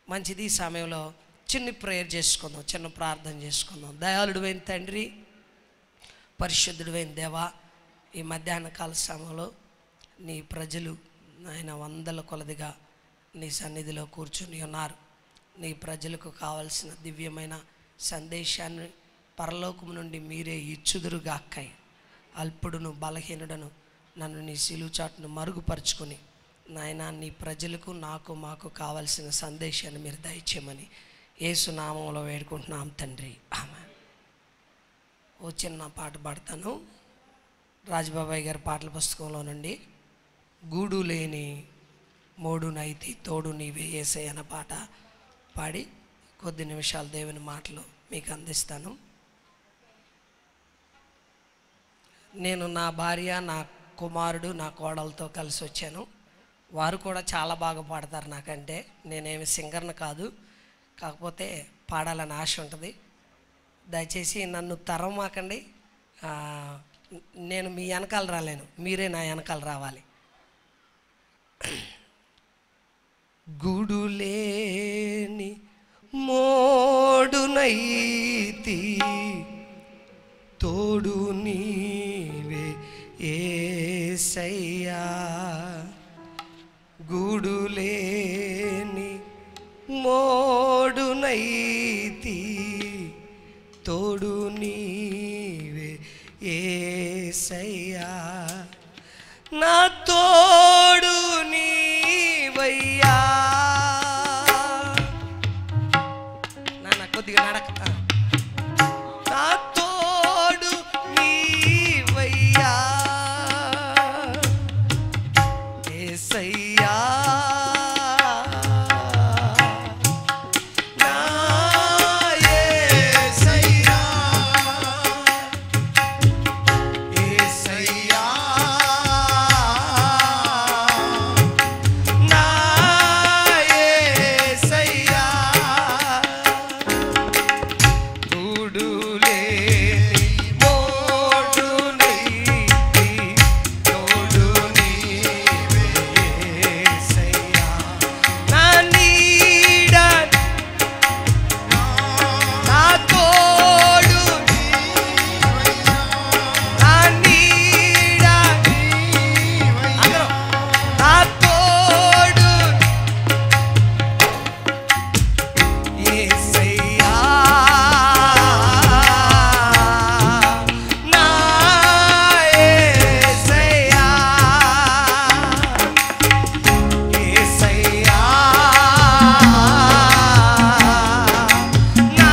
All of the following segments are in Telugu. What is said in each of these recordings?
మంచిది ఈ సమయంలో చిన్న ప్రేయర్ చేసుకుందాం చిన్న ప్రార్థన చేసుకుందాం దయాళుడువైన తండ్రి పరిశుద్ధుడైన దేవా ఈ మధ్యాహ్న కాల సమయంలో నీ ప్రజలు ఆయన వందల కొలదిగా నీ సన్నిధిలో కూర్చుని ఉన్నారు నీ ప్రజలకు కావలసిన దివ్యమైన సందేశాన్ని పరలోకము నుండి మీరే ఇచ్చుదురుగాక్కయ్య అల్పుడును బలహీనుడను నన్ను నీ సిలుచాటును మరుగుపరుచుకొని నాయన నీ ప్రజలకు నాకు మాకు కావలసిన సందేశాన్ని మీరు దయచేయమని యేసు నామంలో వేడుకుంటున్నాం తండ్రి ఆమె ఓ చిన్న పాట పాడతాను రాజబాబాయ్ గారి పాటల పుస్తకంలో నుండి గూడు లేని మోడు నైతి తోడు నీవే ఏసే అన్న పాట పాడి కొద్ది నిమిషాలు దేవుని మాటలు మీకు అందిస్తాను నేను నా భార్య నా కుమారుడు నా కోడలతో కలిసి వచ్చాను వారు కూడా చాలా బాగా పాడతారు నాకంటే నేనేమి సింగర్ని కాదు కాకపోతే పాడాలని ఆశ ఉంటుంది దయచేసి నన్ను తరమాకండి ఆ, నేను మీ వెనకాల రాలేను మీరే నా వెనకాల రావాలి గుడులేని మోడునైతి తోడు నీవే ఏసయ్యా గుడులేని మోడునైతి తోడు నీవే ఏసయ్యా నా తోడు నీవయ్యా నాన్న కొద్దిగా నడక నా తోడు నీవయ్యా ఏసయ్యా నా ఏసయ్యా ఏసయ్యా నా ఏసయ్యా తోడులే మోడునై తోడు నీవే ఏసయ్యా నా నీడ నా తోడు నా నీడ అందరూ నా తోడు యేసయ్యా నా యేసయ్యా యేసయ్యా నా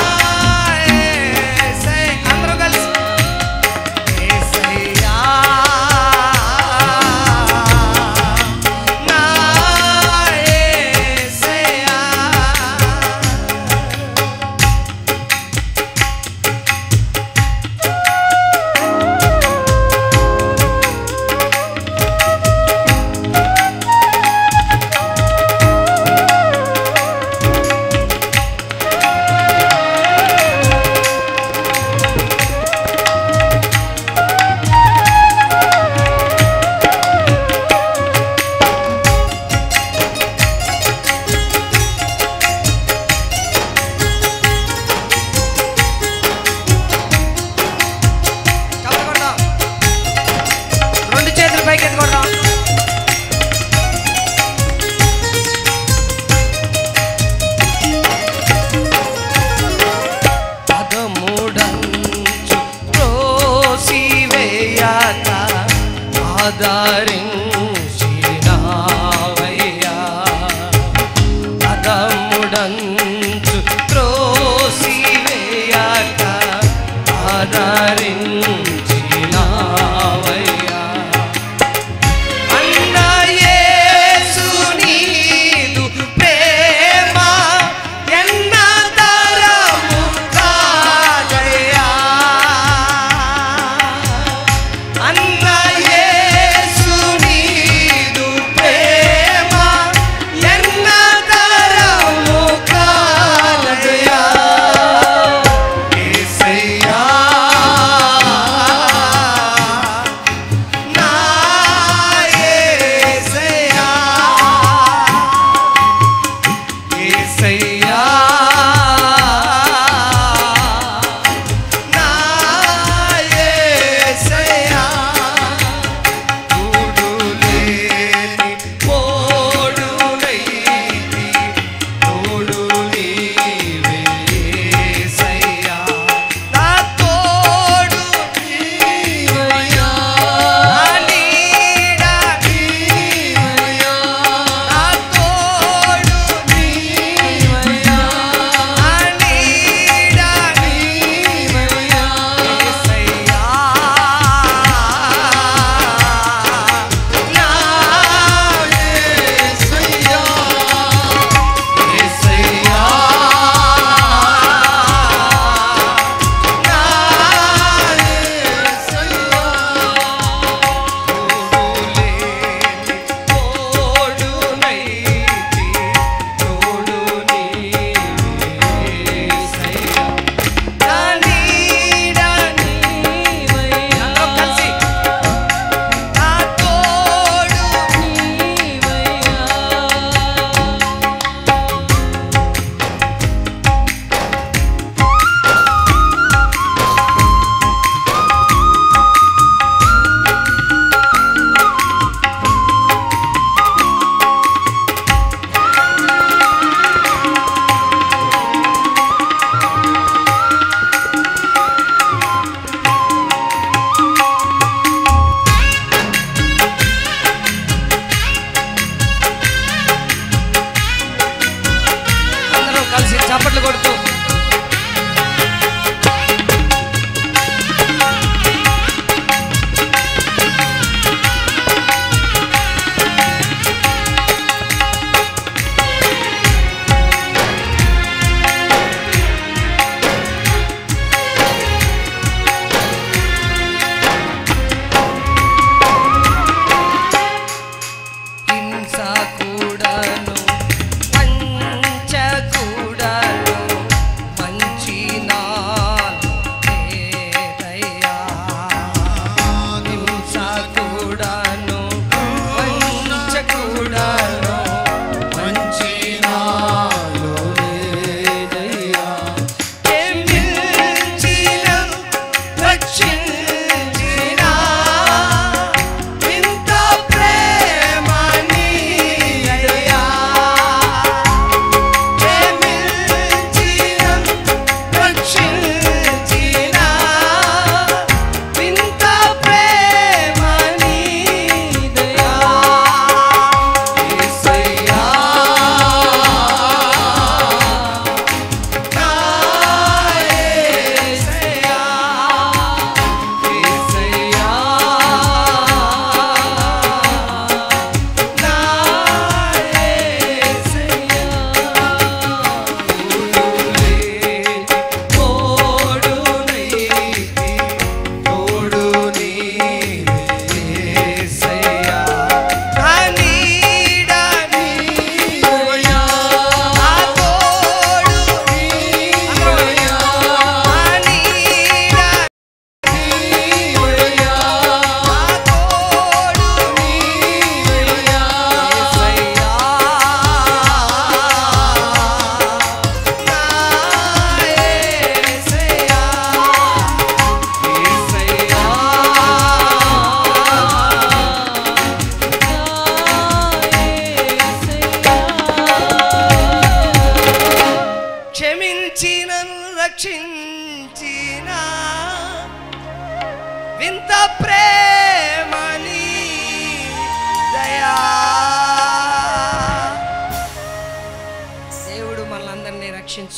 యేసయ్యా అందరూ కలిసి యేసయ్యా నా యేసయ్యా చప్పకొడదాం. రెండు చేతులు పైకి ఎత్తుకొడదాం పదమూడంచు త్రోసివేయక ఆదరించినావయ్యా పదముడంచు త్రోసివేయక ఆదరించినావయ్యా అన్న యేసు నీదు ప్రేమ ఎన్న తరము కాదయ్యా అన్న యేసు నీదు ప్రేమ ఎన్న తరము కాదయ్యా యేసయ్యా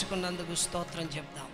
రక్షించుకున్నందుకు స్తోత్రం చెప్దాం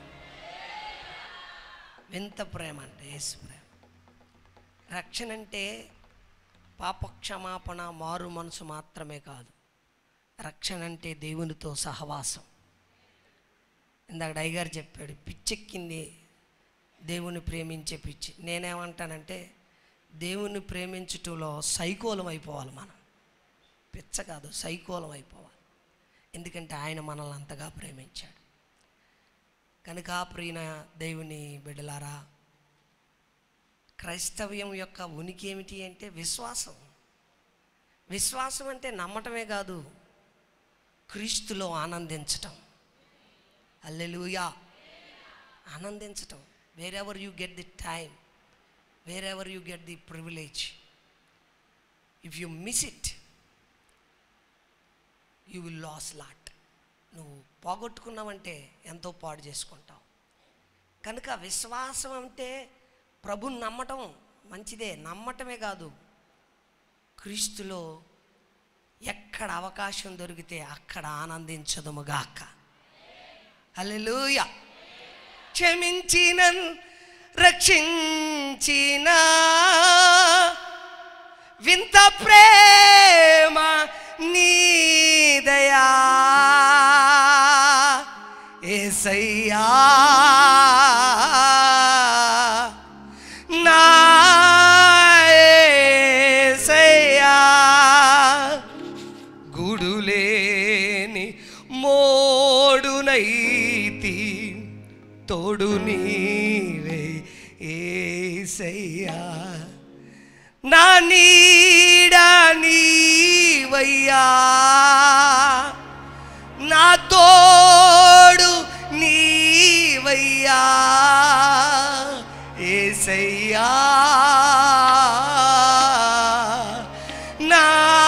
వింత ప్రేమ అంటే యేసు ప్రేమ రక్షణ అంటే పాపక్షమాపణ మారు మనసు మాత్రమే కాదు రక్షణ అంటే దేవునితో సహవాసం ఇందాక డైగారు చెప్పాడు పిచ్చెక్కింది దేవుని ప్రేమించే పిచ్చి నేనేమంటానంటే దేవుని ప్రేమించటంలో సైకోలం అయిపోవాలి మనం పిచ్చ కాదు సైకోలం అయిపోవాలి ఎందుకంటే ఆయన మనల్ని అంతగా ప్రేమించాడు కనుక ప్రియ దేవుని బిడ్డలారా క్రైస్తవ్యం యొక్క ఉనికి ఏమిటి అంటే విశ్వాసం విశ్వాసం అంటే నమ్మటమే కాదు క్రీస్తులో ఆనందించటం అల్లెలుయా ఆనందించటం wherever you get the time wherever you get the privilege if you miss it you will lose lot నువ్వు పోగొట్టుకున్నావంటే ఎంతో పాడు చేసుకుంటావు కనుక విశ్వాసం అంటే ప్రభుని నమ్మటం మంచిదే నమ్మటమే కాదు క్రీస్తులో ఎక్కడ అవకాశం దొరికితే అక్కడ ఆనందించదుముగాక హల్లెలూయ క్షమించిన రక్షించిన వింత ప్రేమ నీదయా ఏసయ్యా నా ఏసయ్యా గుడులేని మోడునైతి తోడు నీవే ఏసయ్యా నా నీడ నీవయ్యా నా తోడు నీవయ్యా ఏసయ్యా నా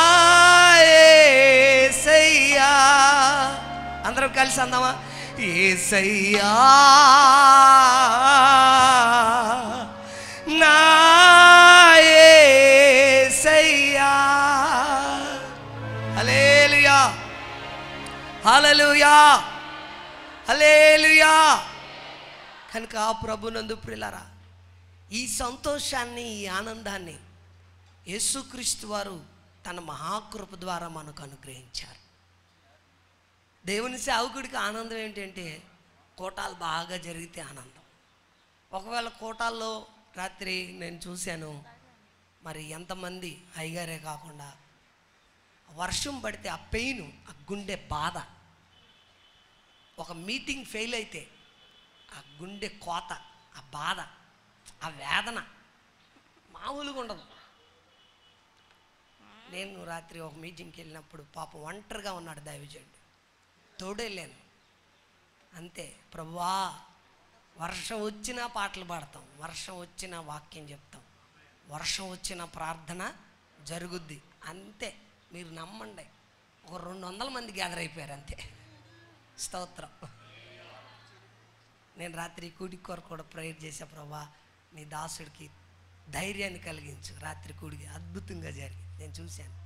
ఏసయ్యా అందరం కలిసి అందామా ఏసయ్యా నా ఏసయ్యా హల్లెలూయా హల్లెలూయా హల్లెలూయా కనుక ఆ ప్రభునందు ప్రిలరా ఈ సంతోషాన్ని ఈ ఆనందాన్ని యేసుక్రీస్తు వారు తన మహాకృప ద్వారా మనకు అనుగ్రహించారు దేవుని సేవకుడికి ఆనందం ఏంటంటే కోటాలు బాగా జరిగితే ఆనందం ఒకవేళ కోటాల్లో రాత్రి నేను చూశాను మరి ఎంతమంది అయ్యగారే కాకుండా వర్షం పడితే ఆ పెయిన్ ఆ గుండె బాధ ఒక మీటింగ్ ఫెయిల్ అయితే ఆ గుండె కోత ఆ బాధ ఆ వేదన మామూలుగా ఉండదు నేను రాత్రి ఒక మీటింగ్కి వెళ్ళినప్పుడు పాపం ఒంటరిగా ఉన్నాడు దైవజనుడు తోడెళ్ళాను అంతే ప్రభువా వర్షం వచ్చినా పాటలు పాడతాం వర్షం వచ్చినా వాక్యం చెప్తాం వర్షం వచ్చిన ప్రార్థన జరుగుద్ది అంతే మీరు నమ్మండి ఒక రెండు వందల మంది గ్యాదర్ అయిపోయారు అంతే స్తోత్రం నేను రాత్రి కూడి కొరకు కూడా ప్రేయర్ చేసా ప్రభా నీ దాసుడికి ధైర్యాన్ని కలిగించు రాత్రి కూడికి అద్భుతంగా జరిగింది నేను చూశాను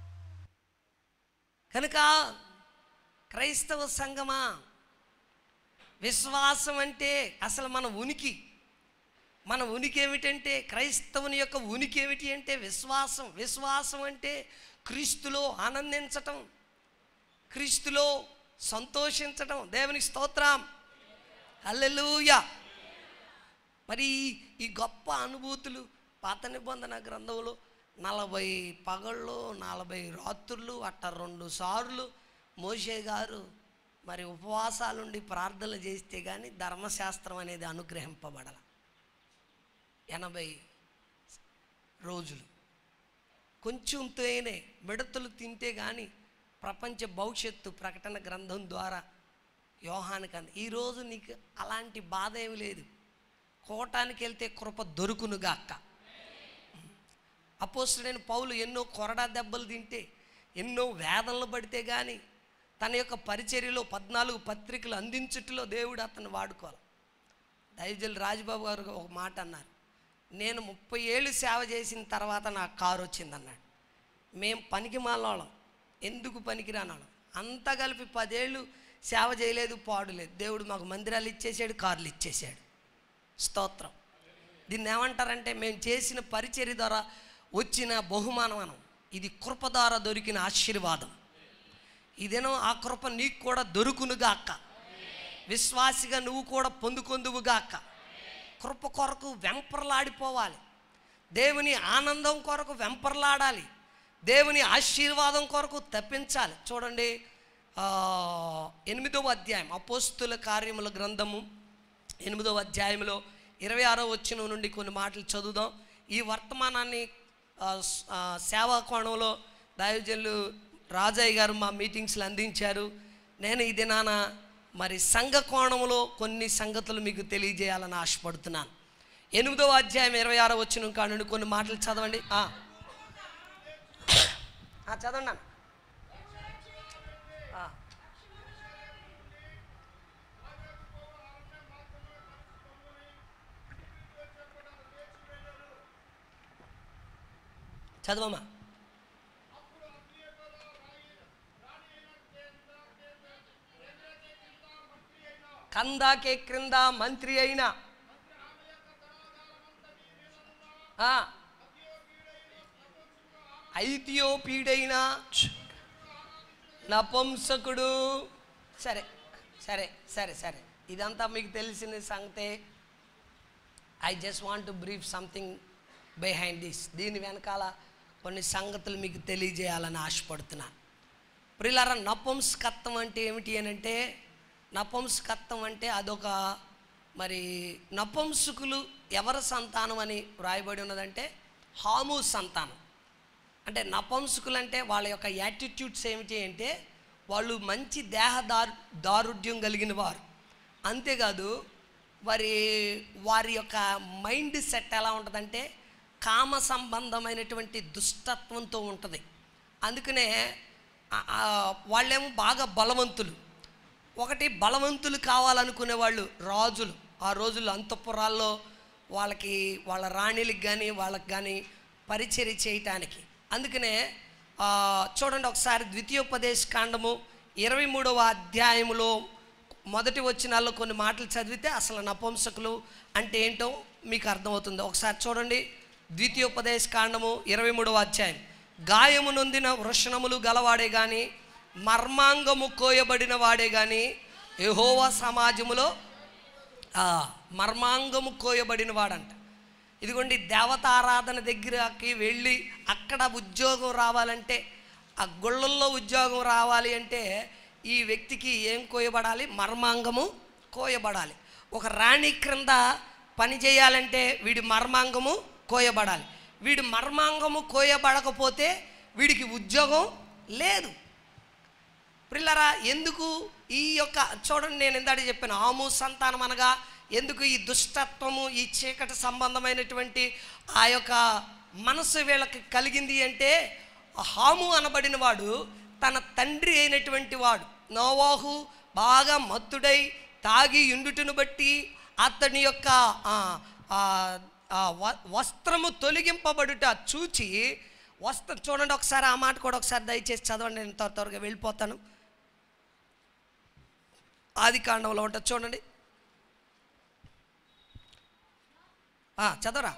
కనుక క్రైస్తవ సంగమా విశ్వాసం అంటే అసలు మన ఉనికి మన ఉనికి ఏమిటంటే క్రైస్తవుని యొక్క ఉనికి ఏమిటి అంటే విశ్వాసం విశ్వాసం అంటే క్రీస్తులో ఆనందించటం క్రీస్తులో సంతోషించటం దేవునికి స్తోత్రం హల్లెలూయా మరి ఈ- ఈ గొప్ప అనుభూతులు పాత నిబంధన గ్రంథంలో నలభై పగళ్ళు నలభై రాత్రులు అట్ట రెండు సార్లు మోషే గారు మరి ఉపవాసాలుండి ప్రార్థనలు చేస్తే కానీ ధర్మశాస్త్రం అనేది అనుగ్రహింపబడాల ఎనభై రోజులు కొంచెం తేనె మిడతలు తింటే కానీ ప్రపంచ భవిష్యత్తు ప్రకటన గ్రంథం ద్వారా యోహానికి అంది ఈరోజు నీకు అలాంటి బాధ ఏమి లేదు కోటానికి వెళ్తే కృప దొరుకునుగా అక్క అపోస్తుడైన పౌలు ఎన్నో కొరడా దెబ్బలు తింటే ఎన్నో వేదనలు పడితే కానీ తన యొక్క పరిచర్యలో పద్నాలుగు పత్రికలు అందించుట్లో దేవుడు అతను వాడుకోవాలి దైవజల్ రాజబాబు గారు ఒక మాట అన్నారు నేను ముప్పై ఏళ్ళు సేవ చేసిన తర్వాత నాకు కారు వచ్చిందన్నాడు మేము పనికి మాలోళ్ళం ఎందుకు పనికిరానాళ్ళం అంతా కలిపి పదేళ్ళు సేవ చేయలేదు పాడులేదు దేవుడు మాకు మందిరాలు ఇచ్చేసాడు కార్లు ఇచ్చేసాడు స్తోత్రం దీన్ని ఏమంటారంటే మేము చేసిన పరిచర్య ద్వారా వచ్చిన బహుమానం అనం ఇది కృప ద్వారా దొరికిన ఆశీర్వాదం ఇదేనో ఆ కృప నీకు కూడా దొరుకునుగాక విశ్వాసిగా నువ్వు కూడా పొందుకొందువుగాక కృప కొరకు వెంపర్లాడిపోవాలి దేవుని ఆనందం కొరకు వెంపర్లాడాలి దేవుని ఆశీర్వాదం కొరకు తప్పించాలి చూడండి ఆ, ఎనిమిదవ అధ్యాయం అపోస్తుల కార్యముల గ్రంథము ఎనిమిదవ అధ్యాయంలో ఇరవై ఆరో వచ్చిన నుండి కొన్ని మాటలు చదువుదాం ఈ వర్తమానాన్ని ఆ, స్- ఆ, సేవా కోణంలో దైవజనులు రాజయ్య గారు మా మీటింగ్స్లో అందించారు నేను ఈ దినాన మరి సంఘ కోణంలో కొన్ని సంగతులు మీకు తెలియజేయాలని ఆశపడుతున్నాను ఎనిమిదవ అధ్యాయం ఇరవై ఆరో వచ్చిన కానుండి కొన్ని మాటలు చదవండి ఆ. ఆ, చదవండి అన్న. ఆ. చదవమ్మా కందాకే క్రింద మంత్రి అయిన ఆ, ఐథియోపీడైన నపుంసకుడు సరే సరే సరే సరే ఇదంతా మీకు తెలిసిన సంగతే I just want to brief something behind this దీని వెనకాల కొన్ని సంగతులు మీకు తెలియజేయాలని ఆశపడుతున్నాను ప్రిలారా నపుంసకత్వం అంటే ఏమిటి అని అంటే నపుంసకత్వం అంటే అదొక మరి నపుంసకులు ఎవరి సంతానం అని వ్రాయబడి ఉన్నదంటే హాము సంతానం అంటే నపుంసకులు అంటే వాళ్ళ యొక్క యాటిట్యూడ్స్ ఏమిటి అంటే వాళ్ళు మంచి దేహ దారు దారుఢ్యం కలిగిన వారు అంతేకాదు వారి వారి యొక్క మైండ్ సెట్ ఎలా ఉంటుందంటే కామ సంబంధమైనటువంటి దుష్టత్వంతో ఉంటుంది అందుకనే ఆ- ఆ వాళ్ళేమో బాగా బలవంతులు ఒకటి బలవంతులు కావాలనుకునే వాళ్ళు రాజులు ఆ రోజుల్లో అంతఃపురాల్లో వాళ్ళకి వాళ్ళ రాణిలకు కానీ వాళ్ళకి కానీ పరిచర్య చేయటానికి అందుకనే ఆ, చూడండి ఒకసారి ద్వితీయోపదేశ కాండము ఇరవై మూడవ అధ్యాయములో మొదటి వచ్చినాల్లో కొన్ని మాటలు చదివితే అసలు నపుంసకులు అంటే ఏంటో మీకు అర్థమవుతుంది ఒకసారి చూడండి ద్వితీయోపదేశ కాండము ఇరవై మూడవ అధ్యాయం గాయము నొందిన వృషణములు గలవాడే కానీ మర్మాంగము కోయబడిన వాడే కానీ యెహోవా సమాజములో ఆ, మర్మాంగము కోయబడిన వాడంట ఇదిగోండి దేవతారాధన దగ్గరకి వెళ్ళి అక్కడ ఉద్యోగం రావాలంటే ఆ గుళ్ళల్లో ఉద్యోగం రావాలి అంటే ఈ వ్యక్తికి ఏం కోయబడాలి మర్మాంగము కోయబడాలి ఒక రాణి క్రింద పని చేయాలంటే వీడి మర్మాంగము కోయబడాలి వీడి మర్మాంగము కోయబడకపోతే వీడికి ఉద్యోగం లేదు ప్రిల్లరా ఎందుకు ఈ యొక్క చూడండి నేను ఇందాక చెప్పాను ఆము సంతానం అనగా ఎందుకు ఈ దుష్టత్వము ఈ చీకటి సంబంధమైనటువంటి ఆ యొక్క మనసు వీళ్ళకి కలిగింది అంటే ఆ హాము అనబడిన వాడు తన తండ్రి అయినటువంటి వాడు నోవాహు బాగా మత్తుడై తాగి ఇండుటను బట్టి అతని యొక్క ఆ, ఆ, ఆ వ- వస్త్రము తొలగింపబడుట చూచి వస్త్రం చూడండి ఒకసారి ఆ మాట కూడా ఒకసారి దయచేసి చదవండి నేను త్వర త్వరగా వెళ్ళిపోతాను ఆది కాండంలో ఉంటుంది చూడండి ఆ, చదవరా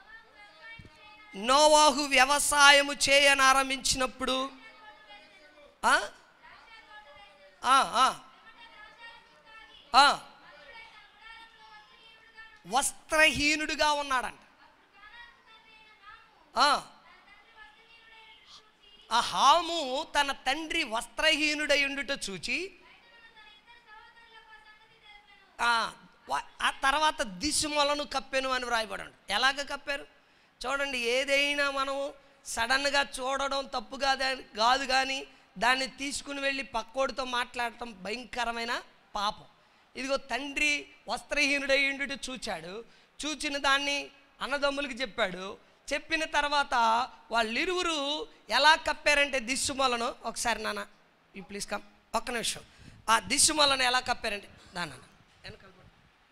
నోవాహు వ్యవసాయము చేయనారంభించినప్పుడు ఆ? ఆ, ఆ. ఆ. వస్త్రహీనుడిగా ఉన్నాడంట ఆ. ఆ హాము తన తండ్రి వస్త్రహీనుడై ఉండుట చూచి ఆ, వా- ఆ తర్వాత దిశమలను కప్పెను అని వ్రాయబడండి ఎలాగ కప్పారు చూడండి ఏదైనా మనం సడన్గా చూడడం తప్పు కాదు కాదు కానీ దాన్ని తీసుకుని వెళ్ళి పక్కోడితో మాట్లాడటం భయంకరమైన పాపం ఇదిగో తండ్రి వస్త్రహీనుడయ్యుండు చూచాడు చూచిన దాన్ని అన్నదమ్ములకి చెప్పాడు చెప్పిన తర్వాత వాళ్ళిరువురు ఎలా కప్పారంటే దిశమలను ఒకసారి నాన్న ఈ ప్లీజ్ కమ్ ఒక్క నిమిషం ఆ దిశమలను ఎలా కప్పారంటే దాన్న వెనకాల పట్టు.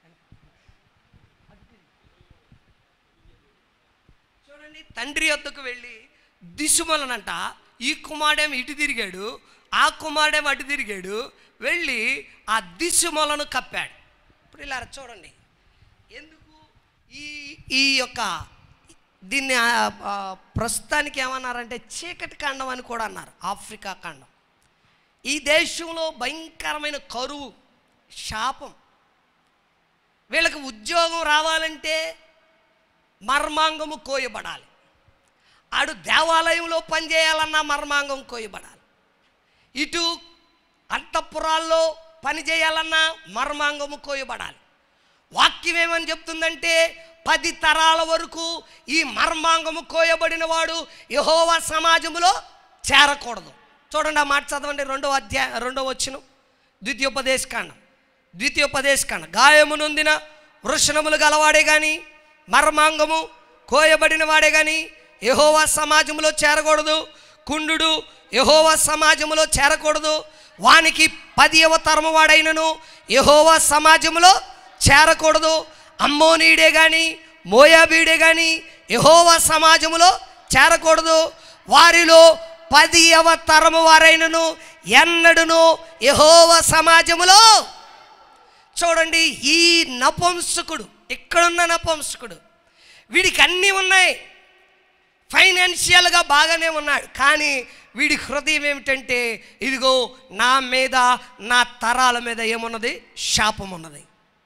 చూడండి తండ్రి వద్దకు వెళ్ళి దిశమలనంట ఈ కుమారుడేమో ఇటు తిరిగాడు ఆ కుమారుడేమో అటు తిరిగాడు వెళ్ళి ఆ దిశమలను కప్పాడు ఇప్పుడు ఇలా చూడండి ఎందుకు ఈ ఈ యొక్క దీన్ని ఆ, ఆ, ప్రస్తుతానికి ఏమన్నారంటే చీకటి ఖండం అని కూడా అన్నారు ఆఫ్రికా ఖండం ఈ దేశంలో భయంకరమైన కరువు శాపం వీళ్ళకి ఉద్యోగం రావాలంటే మర్మాంగము కోయబడాలి ఆడు దేవాలయంలో పనిచేయాలన్నా మర్మాంగం కోయబడాలి ఇటు అంతఃపురాల్లో పని చేయాలన్నా మర్మాంగము కోయబడాలి వాక్యం ఏమని చెప్తుందంటే పది తరాల వరకు ఈ మర్మాంగము కోయబడిన వాడు యహోవా సమాజములో చేరకూడదు చూడండి ఆ మాట చదవండి రెండవ అధ్యాయ రెండవ వచ్చిన ద్వితీయోపదేశకాండం ద్వితీయోపదేశకాండం గాయము నొందిన వృషణములు గలవాడే కానీ మర్మాంగము కోయబడిన వాడే కానీ యహోవా సమాజంలో చేరకూడదు కుండు యహోవా సమాజంలో చేరకూడదు వానికి పదియవ తరము వాడైనను యహోవా సమాజంలో చేరకూడదు అమ్మోనీడే కానీ మోయాబీడే కానీ యహోవా సమాజంలో చేరకూడదు వారిలో పదియవ తరము వారైనను ఎన్నడును యహోవ సమాజములో చూడండి ఈ నపుంసకుడు ఇక్కడున్న నపుంసకుడు వీడికి అన్నీ ఉన్నాయి ఫైనాన్షియల్గా బాగానే ఉన్నాడు కానీ వీడి హృదయం ఏమిటంటే ఇదిగో నా మీద నా తరాల మీద ఏమున్నది శాపం ఉన్నది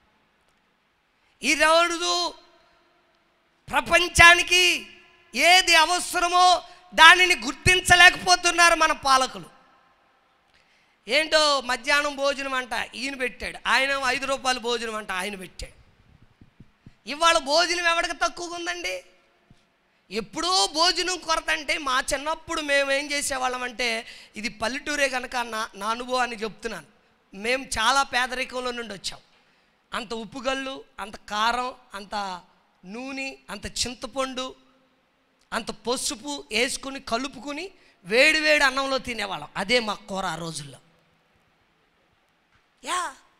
ఈరోజు ప్రపంచానికి ఏది అవసరమో దానిని గుర్తించలేకపోతున్నారు మన పాలకులు ఏంటో మధ్యాహ్నం భోజనం అంట ఈయన పెట్టాడు ఆయన ఐదు రూపాయలు భోజనం అంట ఆయన పెట్టాడు ఇవాళ భోజనం ఎవరికి తక్కువగా ఉందండి ఎప్పుడో భోజనం కొరత అంటే మా చిన్నప్పుడు మేము ఏం చేసేవాళ్ళం అంటే ఇది పల్లెటూరే కనుక నా నా అనుభవాన్ని చెప్తున్నాను మేము చాలా పేదరికంలో నుండి వచ్చాం అంత ఉప్పుగల్లు అంత కారం అంత నూనె అంత చింతపండు అంత పసుపు వేసుకుని కలుపుకుని వేడి వేడి అన్నంలో తినేవాళ్ళం అదే మా కూర ఆ రోజుల్లో యా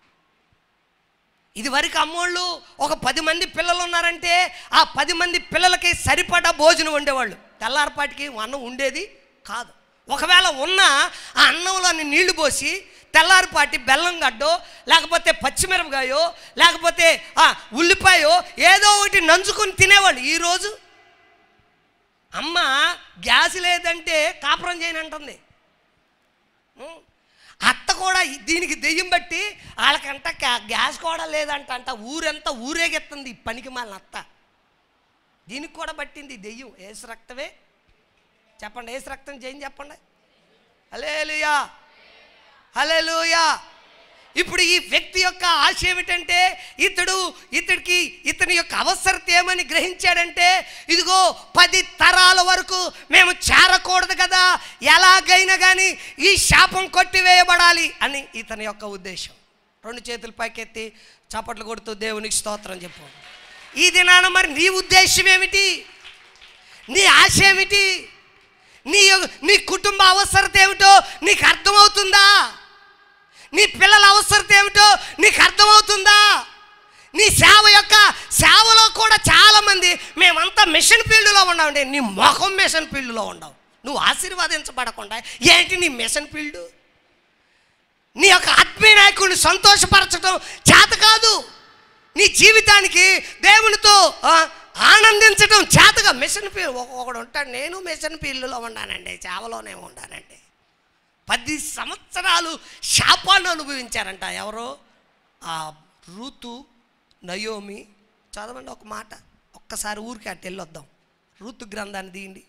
ఇది వరకు అమ్మోళ్ళు ఒక పది మంది పిల్లలు ఉన్నారంటే ఆ పది మంది పిల్లలకి సరిపడా భోజనం వండేవాళ్ళు తెల్లారపాటికి అన్నం ఉండేది కాదు ఒకవేళ ఉన్నా ఆ అన్నంలోని నీళ్లు పోసి తెల్లారిపాటి బెల్లం గడ్డో లేకపోతే పచ్చిమిరపకాయో లేకపోతే ఆ, ఉల్లిపాయో ఏదో ఒకటి నంచుకొని తినేవాళ్ళు ఈరోజు అమ్మ గ్యాస్ లేదంటే కాపురం చేయని అంటుంది ఉం. అత్త కూడా ఈ- దీనికి దెయ్యం బట్టి వాళ్ళకంట గ్యా- గ్యాస్ కూడా లేదంట అంట ఊరంతా ఊరేగెత్తుంది ఈ పనికి మాలిన అత్త దీనికి కూడా పట్టింది ఈ దెయ్యం ఏసు రక్తమే చెప్పండి ఏసు రక్తం చేయని చెప్పండి హలేలుయా హలేలుయా ఇప్పుడు ఈ వ్యక్తి యొక్క ఆశ ఏమిటంటే ఇతడు ఇతడికి ఇతని యొక్క అవసరత ఏమని గ్రహించాడంటే ఇదిగో పది తరాల వరకు మేము చేరకూడదు కదా ఎలాగైనా కానీ ఈ శాపం కొట్టివేయబడాలి అని ఇతని యొక్క ఉద్దేశం రెండు చేతులు పైకెత్తి చప్పట్లు కొడుతూ దేవునికి స్తోత్రం చెప్పు ఈ దినాన మరి నీ ఉద్దేశం ఏమిటి నీ ఆశ ఏమిటి నీ యొ- నీ కుటుంబ అవసరత ఏమిటో నీకు అర్థమవుతుందా నీ పిల్లల అవసరత ఏమిటో నీకు అర్థమవుతుందా నీ సేవ యొక్క సేవలో కూడా చాలామంది మేమంతా మిషన్ ఫీల్డ్లో ఉన్నామండి నీ మొహం మిషన్ ఫీల్డ్లో ఉండవు నువ్వు ఆశీర్వదించబడకుండా ఏంటి నీ మిషన్ ఫీల్డ్ నీ యొక్క ఆత్మీయ నాయకుడిని సంతోషపరచడం చేత కాదు నీ జీవితానికి దేవునితో ఆ, ఆనందించడం చేతగా మిషన్ ఫీల్డ్ ఒకడు ఉంటాడు నేను మిషన్ ఫీల్డ్లో ఉన్నానండి సేవలోనే ఉన్నానండి పది సంవత్సరాలు శాపాన్ని అనుభవించారంట ఎవరో ఆ ఋతు నయోమి చదవండి ఒక మాట ఒక్కసారి ఊరికే అటు వెళ్ళొద్దాం ఋతు గ్రంథాన్ని తీయండి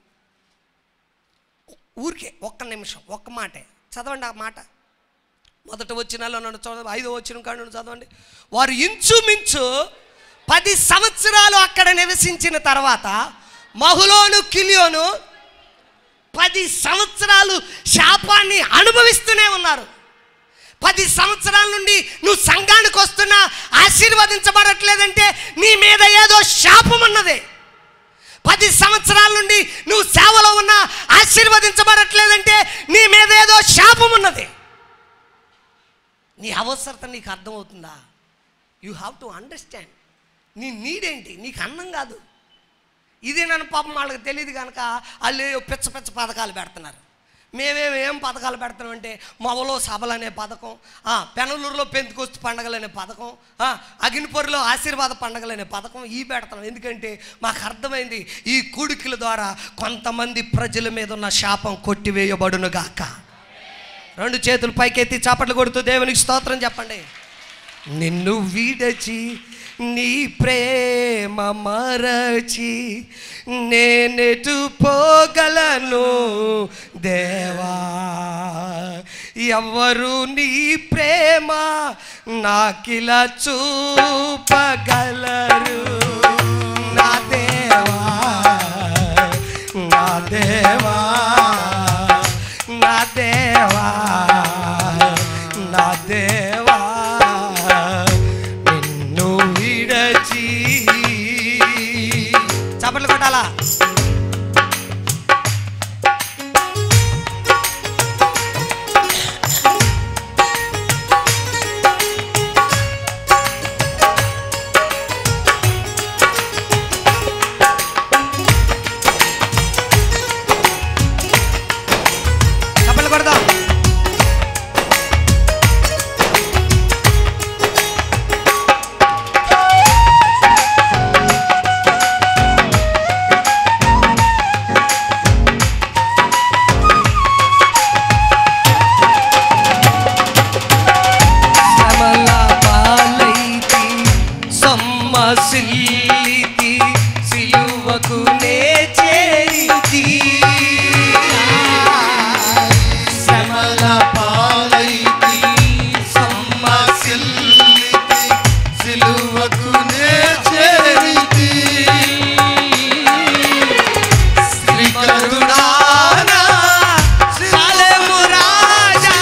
ఊరికే ఒక్క నిమిషం ఒక్క మాటే చదవండి ఆ మాట మొదట వచ్చినాలో నన్ను చదవండి ఐదో వచ్చిన కాడు చదవండి వారు ఇంచుమించు పది సంవత్సరాలు అక్కడ నివసించిన తర్వాత మహులోను కిలియోను పది సంవత్సరాలు శాపాన్ని అనుభవిస్తూనే ఉన్నారు పది సంవత్సరాల నుండి నువ్వు సంఘానికి వస్తున్నా ఆశీర్వదించబడట్లేదంటే నీ మీద ఏదో శాపం ఉన్నది పది సంవత్సరాల నుండి నువ్వు సేవలో ఉన్నా ఆశీర్వదించబడట్లేదంటే నీ మీద ఏదో శాపం ఉన్నది నీ అవసరత నీకు అర్థమవుతుందా యూ హ్యావ్ టు అండర్స్టాండ్ నీ నీడేంటి నీకు అన్నం కాదు ఇదే నన్ను పాపం వాళ్ళకి తెలియదు కనుక వాళ్ళు ఏవో పిచ్చ పిచ్చ పథకాలు పెడుతున్నారు మేమేం ఏం పథకాలు పెడతామంటే మొవలో సభలు అనే పథకం ఆ, పెనలూరులో పెంతుకొస్తు పండగలు అనే పథకం ఆ, అగినిపొరిలో ఆశీర్వాద పండగలు అనే పథకం ఈ పెడతాం ఎందుకంటే మాకు అర్థమైంది ఈ కూడికల ద్వారా కొంతమంది ప్రజల మీద ఉన్న శాపం కొట్టివేయబడును గాక రెండు చేతులు పైకెత్తి చాపట్లు కొడుతూ దేవునికి స్తోత్రం చెప్పండి నిన్ను విడచి నీ ప్రేమ మరచి నేనెటు పోగలను దేవా ఎవరు నీ ప్రేమ నాకిలా చూపగలరు నా దేవా నా దేవా నా దేవా నా దేవా నిన్ను విడచి చప్పట్లు కొట్టాలా చప్పట్లు కొడదాం శ్రమల పాలైతి సొమ్మసిల్లితి సిలువకు నే చేరితి శ్రమల పాలైతి సమ్మసిల్లితి సిలువకు నే చేరితి శ్రీకరుడానా శాలెము రాజా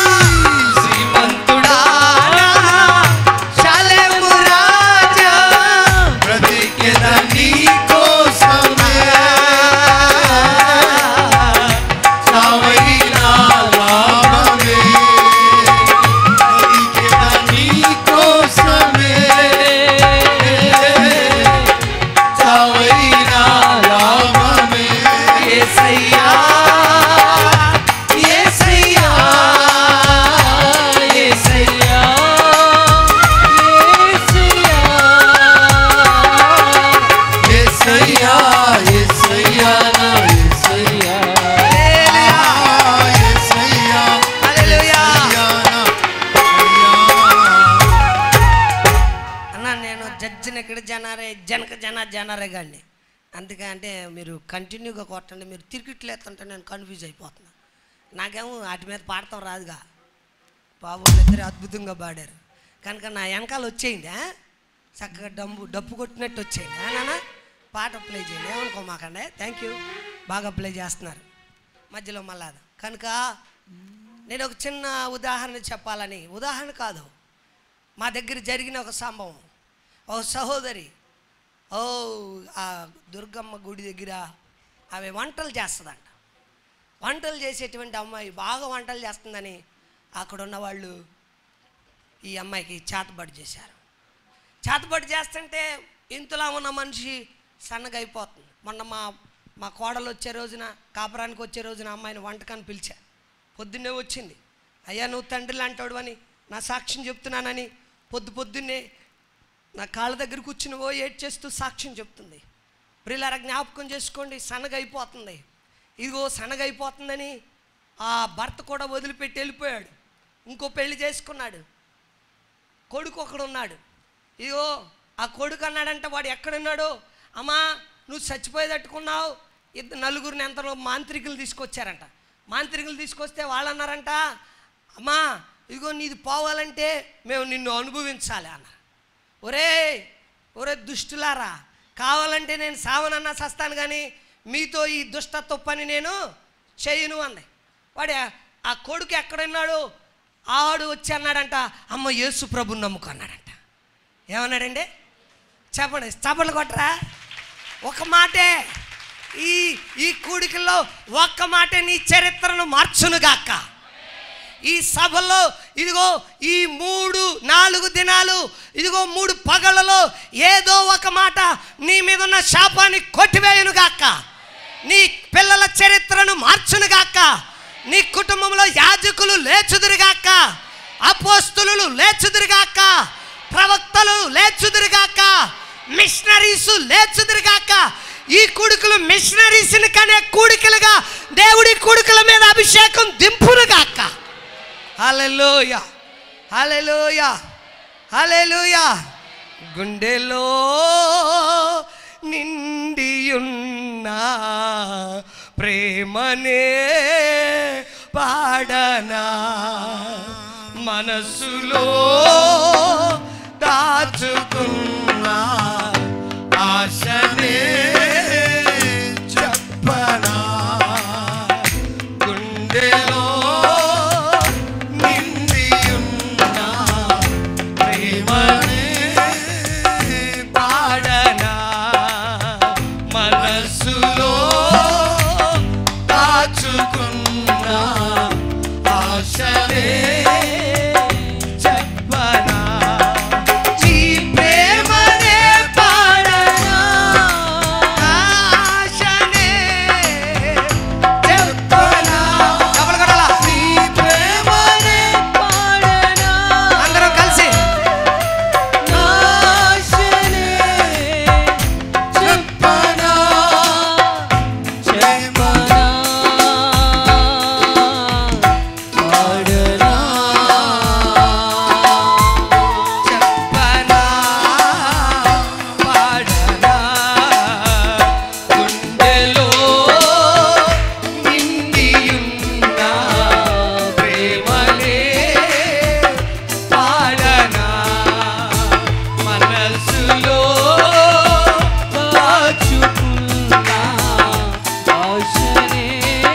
శ్రీమంతుడానా శాలెము రాజా బ్రతికెద నీ కోసమే సావైనా లాభమే బ్రతికెద నీ కోసమే సావైనా లాభమే యేసయ్యా యేసయ్యా యేసయ్యా యేసయ్యా యేసయ్యా నా యేసయ్యా యేసయ్యా హల్లెలూయా యేసయ్యా నా అన్న నేను జడ్జిని ఎక్కడ జనారే జనక జన జనారే గాండి అందుకే అంటే మీరు కంటిన్యూగా కొట్టండి మీరు తిరిగిట్లు ఎత్తుంటే నేను కన్ఫ్యూజ్ అయిపోతున్నా నాకేమో వాటి మీద పాడతాం రాదుగా బాబు వాళ్ళిద్దరు అద్భుతంగా పాడారు కనుక నా వెనకాల వచ్చేయండి ఆ? చక్కగా డబ్బు డప్పు కొట్టినట్టు వచ్చేయండి ఆ నాన్న పాట ప్లే చేయండి ఏమనుకో మాకండి థ్యాంక్ యూ బాగా ప్లే చేస్తున్నారు మధ్యలో మళ్ళా కనుక నేను ఒక చిన్న ఉదాహరణ చెప్పాలని ఉదాహరణ కాదు మా దగ్గర జరిగిన ఒక సంభవం ఒక సహోదరి ఓ ఆ దుర్గమ్మ గుడి దగ్గర ఆమె వంటలు చేస్తుందంట వంటలు చేసేటువంటి అమ్మాయి బాగా వంటలు చేస్తుందని అక్కడ ఉన్న వాళ్ళు ఈ అమ్మాయికి చేతబడి చేశారు చేతబడి చేస్తుంటే ఇంతలా ఉన్న మనిషి సన్నగా అయిపోతుంది మొన్న మా మా కోడలు వచ్చే రోజున కాపురానికి వచ్చే రోజున అమ్మాయిని వంటకాన్ని పిలిచా పొద్దున్నే వచ్చింది అయ్యా నువ్వు తండ్రి లాంటాడు అని నా సాక్ష్యం చెప్తున్నానని పొద్దు పొద్దున్నే నా కాళ్ళ దగ్గర కూర్చుని ఓ ఏడ్ చేస్తూ సాక్ష్యం చెప్తుంది ప్రియులారా జ్ఞాపకం చేసుకోండి సనగైపోతుంది ఇదిగో సనగైపోతుందని ఆ భర్త కూడా వదిలిపెట్టి వెళ్ళిపోయాడు ఇంకో పెళ్లి చేసుకున్నాడు కొడుకు ఒకడు ఉన్నాడు ఇదిగో ఆ కొడుకు అన్నాడంటే వాడు ఎక్కడున్నాడు అమ్మా నువ్వు చచ్చిపోయేటట్టుకున్నావు ఇద్దరు నలుగురిని ఎంతలో మాంత్రికులు తీసుకొచ్చారంట మాంత్రికులు తీసుకొస్తే వాళ్ళు అన్నారంట అమ్మా ఇదిగో నీది పోవాలంటే మేము నిన్ను అనుభవించాలి అన్నారు ఒరే ఒరే దుష్టులారా కావాలంటే నేను సావనన్నా సస్తాను కానీ మీతో ఈ దుష్టత్వ పని నేను చేయను అంది వాడు ఆ కొడుకు ఎక్కడున్నాడు ఆడు వచ్చి అన్నాడంట అమ్మ యేసు ప్రభుని నమ్ముకో అన్నాడంట ఏమన్నాడండి చెప్పండి చప్పట్లు కొట్టరా ఒక మాటే ఈ ఈ కూడికల్లో ఒక్క మాటే నీ చరిత్రను మార్చునుగాక ఈ సభలో ఇదిగో ఈ మూడు నాలుగు దినాలు ఇదిగో మూడు పగలలో ఏదో ఒక మాట నీ మీద ఉన్న శాపాన్ని కొట్టివేయునుగాక నీ పిల్లల చరిత్రను మార్చునుగాక నీ కుటుంబంలో యాజకులు లేచుదురుగాక అపోస్తులు లేచుదురుగాక ప్రవక్తలు లేచుదురుగాక మిషనరీస్ లేచుదురుగాక ఈ కూడుకులు మిషనరీస్ని కనే కూడికలుగా దేవుడి కూడుకుల మీద అభిషేకం దింపునుగాక హల్లెలూయ హల్లెలూయ హల్లెలూయ గుండెలో నిండియున్న ప్రేమనే పాడనా మనసులో దాచుకున్న ఆశనే చెప్పనా గుండెలో నిండియున్న ప్రేమనే పాడనా మనసులో దాచుకున్న ఆశలే చెప్పనా నీ ప్రేమనే పాడనా ఆశనే చెప్పనా డబల్ కొడాలా నీ ప్రేమనే పాడనా అందరం కలిసి ఆశనే చెప్పనా చెప్పనా పాడనా చెప్పనా పాడనా గుండెలో నిండియున్న ప్రేమనే పాడనా మనసులో దాచుకున్న ఆశనే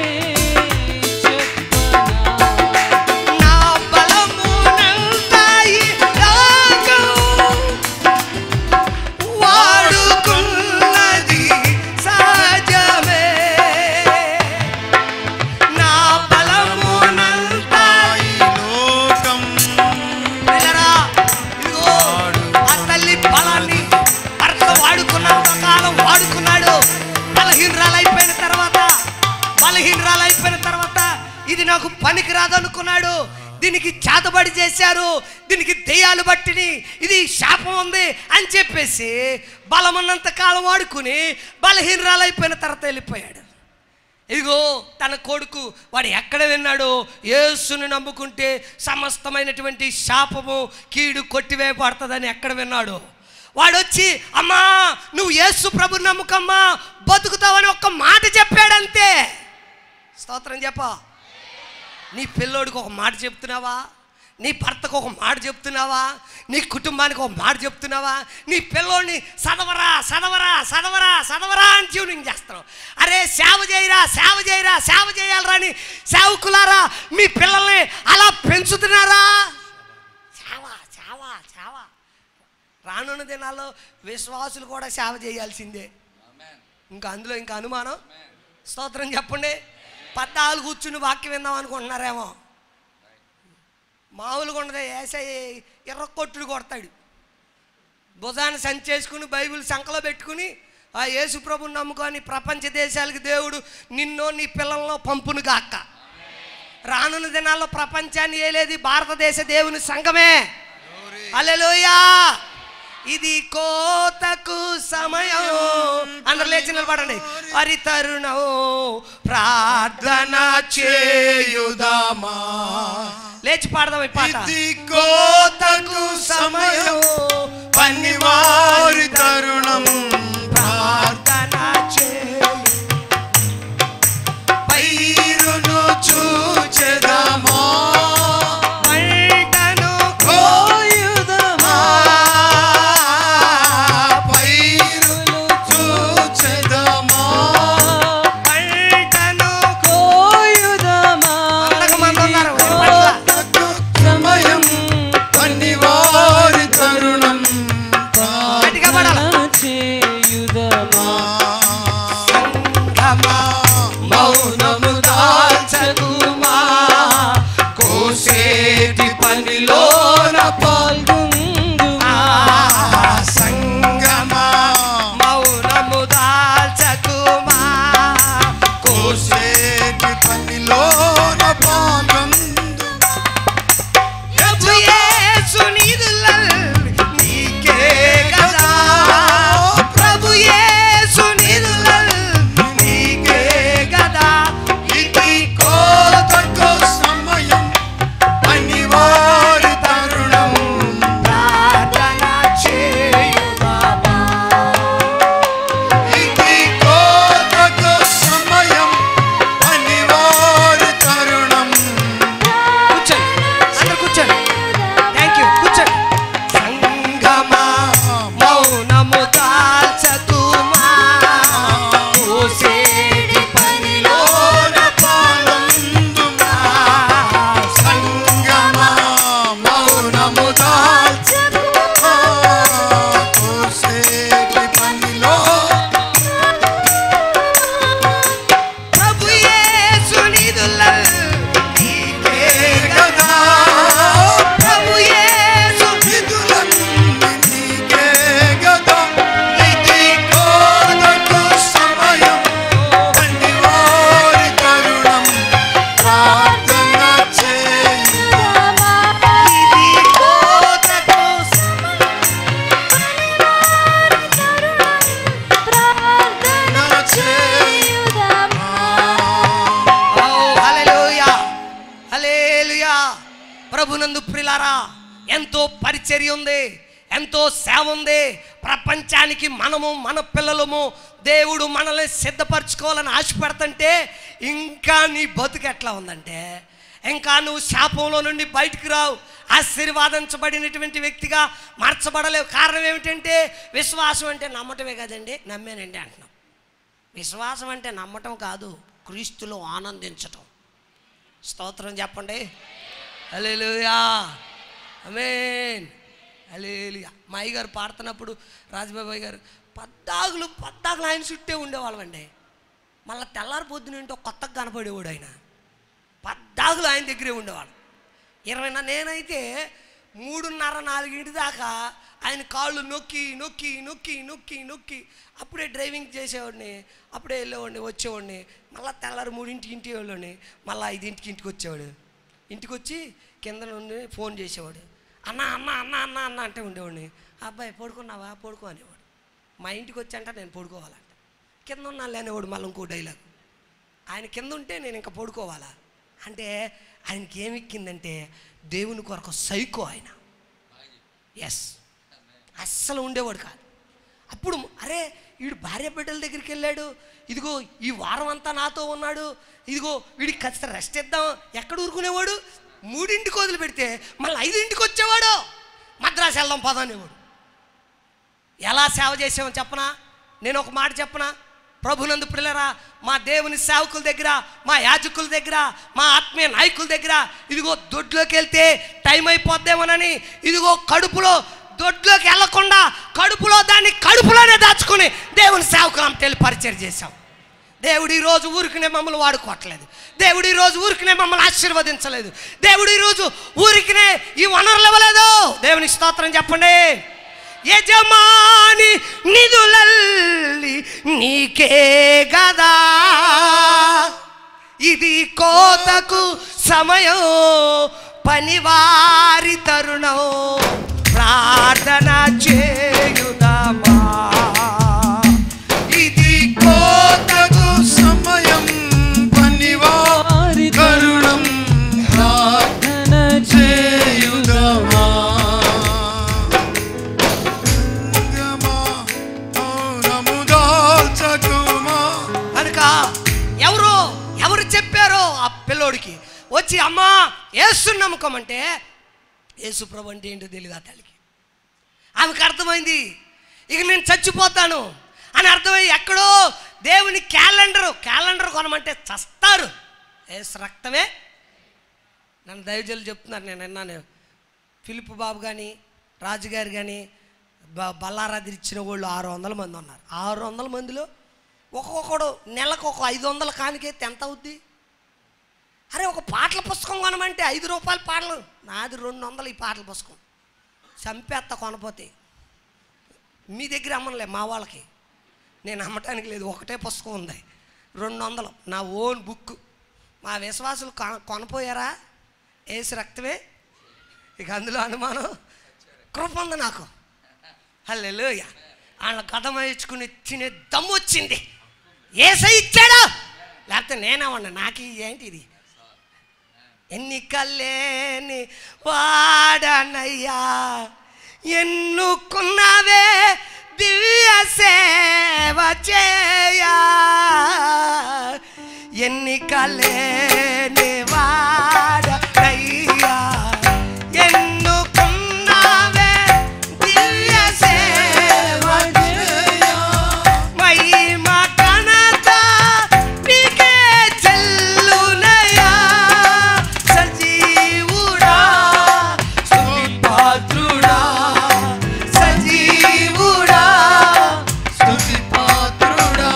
చెప్పనా నా బలమునంతాయి రాగం వాడుకున్నది సహజమే నా బలమునంతాయి లోకం పిల్లరా, ఇదిగో ఆ తల్లి బలాన్ని భర్త వాడుకున్నంత కాలం వాడుకున్నాడు బలహీనరాలైపోయిన తర్వాత బలహీనరాలైపోయిన తర్వాత ఇది నాకు పనికి రాదనుకున్నాడు దీనికి చేతబడి చేశారు దీనికి దెయ్యాలు బట్టిని ఇది శాపం ఉంది అని చెప్పేసి బలమున్నంత కాలం వాడుకుని బలహీనరాలైపోయిన తర్వాత వెళ్ళిపోయాడు ఇదిగో తన కొడుకు వాడు ఎక్కడ విన్నాడు యేసుని నమ్ముకుంటే సమస్తమైనటువంటి శాపము కీడు కొట్టివేయబడుతుందని ఎక్కడ విన్నాడు వాడు వచ్చి అమ్మా నువ్వు యేసు ప్రభు నమ్ముకమ్మా బతుకుతావని ఒక్క మాట చెప్పాడంతే స్తోత్రం చెప్ప నీ పిల్లోడికి ఒక మాట చెప్తున్నావా నీ భర్తకు ఒక మాట చెప్తున్నావా నీ కుటుంబానికి ఒక మాట చెప్తున్నావా నీ పిల్లోడిని సదవరా సదవరా సదవరా సదవరా అని ట్యూనింగ్ చేస్తావు అరే సేవ చేయరా సేవ చేయరా సేవ చేయాలరా అని సేవకులారా మీ పిల్లల్ని అలా పెంచుతున్నారా సేవ సేవ సేవ రానున్న దినాల్లో విశ్వాసులు కూడా సేవ చేయాల్సిందే ఇంకా అందులో ఇంకా అనుమానం స్తోత్రం చెప్పండి పద్నాలుగు కూర్చుని వాక్యం విందాం అనుకుంటున్నారేమో మామూలుగా ఉండదు ఏసై ఎర్ర కొట్టుడు కొడతాడు భుజాన్ని సంచేసుకుని బైబిల్ సంకలో పెట్టుకుని ఆ యేసు ప్రభుని నమ్ముకొని ప్రపంచ దేశాలకు దేవుడు నిన్నో నీ పిల్లల్లో పంపును గాక రానున్న దినాల్లో ప్రపంచాన్ని ఏలేది భారతదేశ దేవుని సంఘమే అలెలుయా ఇది కోతకు సమయం అందరు లేచి నిలబడండి హరి తరుణం ప్రార్థన చేయుదామా లేచి పాడదాం ఈ పాట ఇది కోతకు సమయం పన్నివారి తరుణం ప్రార్థన చేయు పైరును చూచెదమా పంటను కోయుదమా పైరును చూచెదమా పంటను కోయుదమా పండగ మంది ఉన్నారు పట్ల కోతకు సమయం పన్నివారి తరుణం గట్టిగా పాడాలి చేయుదమా ప్రభునందు ప్రిలారా ఎంతో పరిచర్య ఉంది ఎంతో సేవ ఉంది ప్రపంచానికి మనము మన పిల్లలము దేవుడు మనల్ని సిద్ధపరచుకోవాలని ఆశపడుతుంటే ఇంకా నీ బతుకు ఎట్లా ఉందంటే ఇంకా నువ్వు శాపంలో నుండి బయటికి రావు ఆశీర్వాదించబడినటువంటి వ్యక్తిగా మార్చబడలేవు కారణం ఏమిటంటే విశ్వాసం అంటే నమ్మటమే కదండి నమ్మానండి అంటున్నాం విశ్వాసం అంటే నమ్మటం కాదు క్రీస్తులో ఆనందించటం స్తోత్రం చెప్పండి అలేలుయా అమేన్ అలేలుయా మా అయ్యగారు పాడుతున్నప్పుడు రాజబాబాయ్ గారు పద్దాగులు పద్దాగులు ఆయన చుట్టే ఉండేవాళ్ళమండి మళ్ళీ తెల్లారి పొద్దున ఏంటో కొత్తగా కనపడేవాడు ఆయన పద్దాగులు ఆయన దగ్గరే ఉండేవాడు ఇరవై నా- నేనైతే మూడున్నర నాలుగింటి దాకా ఆయన కాళ్ళు నొక్కి నొక్కి నొక్కి నొక్కి నొక్కి అప్పుడే డ్రైవింగ్ చేసేవాడిని అప్పుడే వెళ్ళేవాడిని వచ్చేవాడిని మళ్ళీ తెల్లారి మూడింటికి ఇంటికి వెళ్ళేవాడిని మళ్ళీ ఐదింటికి ఇంటికి వచ్చేవాడు ఇంటికి వచ్చి కింద నుండి ఫోన్ చేసేవాడు అన్న అన్న అన్న అన్న అన్న అంటే ఉండేవాడిని అబ్బాయి పడుకున్నావా పడుకో అనేవాడు మా ఇంటికి వచ్చి అంటే నేను పడుకోవాలంట కింద ఉన్నాను అనేవాడు మళ్ళీ ఇంకో డైలాగ్ ఆయన కింద ఉంటే నేను ఇంకా పడుకోవాలా అంటే ఆయనకి ఏమి ఎక్కిందంటే దేవుని కొరకు సైకో ఆయన ఎస్ అస్సలు ఉండేవాడు కాదు అప్పుడు అరే వీడు భార్య బిడ్డల దగ్గరికి వెళ్ళాడు ఇదిగో ఈ వారం అంతా నాతో ఉన్నాడు ఇదిగో వీడికి ఖచ్చితంగా రెస్ట్ ఇద్దాం ఎక్కడ ఊరుకునేవాడు మూడింటికి వదిలి పెడితే మళ్ళీ ఐదింటికి వచ్చేవాడు మద్రాసు వెళ్దాం పదనేవాడు ఎలా సేవ చేసామో చెప్పనా నేను ఒక మాట చెప్పనా ప్రభునందు పిల్లరా మా దేవుని సేవకుల దగ్గర మా యాజకుల దగ్గర మా ఆత్మీయ నాయకుల దగ్గర ఇదిగో దొడ్లోకి వెళ్తే టైం అయిపోద్దేమోనని ఇదిగో కడుపులో దొడ్లోకి వెళ్లకుండా కడుపులో దాన్ని కడుపులోనే దాచుకుని దేవుని సేవకులం తెలి పరిచయం చేశాం దేవుడు ఈ రోజు ఊరికినే మమ్మల్ని వాడుకోవట్లేదు దేవుడు ఈ రోజు ఊరికినే మమ్మల్ని ఆశీర్వదించలేదు దేవుడు ఈ రోజు ఊరికినే ఈ వనరులు ఇవ్వలేదు దేవునికి స్తోత్రం చెప్పండి యజమాని నిధులల్లి నీకే గదా ఇది కోతకు సమయం పనివారి తరుణం ప్రార్థన చేయుదమా ఇది కోతకు సమయం పనివారి కరుణం ప్రార్థన చేయుదమా గమా మౌనము దాల్చకుమా కనుక ఎవరు ఎవరు చెప్పారో ఆ పిల్లోడికి వచ్చి అమ్మా యేసు నమ్ముకోమంటే యేసు ప్రభు అంటే ఏంటో తెలియదు ఆ తల్లికి ఆమెకు అర్థమైంది ఇక నేను చచ్చిపోతాను అని అర్థమై ఎక్కడో దేవుని క్యాలెండరు క్యాలెండర్ కొనమంటే చస్తారు యేసు రక్తమే నన్ను దైవజలు చెప్తున్నారు నేను విన్నాను ఫిలిప్ బాబు కానీ రాజుగారు కానీ బ బల్లారాది ఇచ్చిన వాళ్ళు ఆరు వందల మంది ఉన్నారు ఆరు వందల మందిలో ఒక్కొక్కడు నెలకు ఒక ఐదు వందల కానికైతే ఎంత అవుద్ది అరే ఒక పాటల పుస్తకం కొనమంటే ఐదు రూపాయల పాటలు నాది రెండు వందలు ఈ పాటల పుస్తకం చంపేత్త కొనపోతే మీ దగ్గర అమ్మనులే మా వాళ్ళకి నేను అమ్మటానికి లేదు ఒకటే పుస్తకం ఉంది రెండు వందలు నా ఓన్ బుక్ మా విశ్వాసులు కొన కొనపోయారా ఏసు రక్తమే ఇక అందులో అనుమానం కృప ఉంది నాకు హల్లెలూయా వాళ్ళ గదమ ఇచ్చుకుని తినే దమ్ము వచ్చింది ఏసై ఇచ్చాడు లేకపోతే నేనేమన్నా నాకు ఇది ఏంటి ఇది ఎన్నికలేని వాడనయ్యా ఎన్నుకున్నావే దివ్య సేవ చేయా ఎన్నికలేని వాడనయ్యా ఎన్నుకున్నావే దివ్య సేవ చేయా మహిమ ఘనత నీకే చెల్లునయా సజీవుడా స్తుతి పాత్రుడా సజీవుడా స్తుతి పాత్రుడా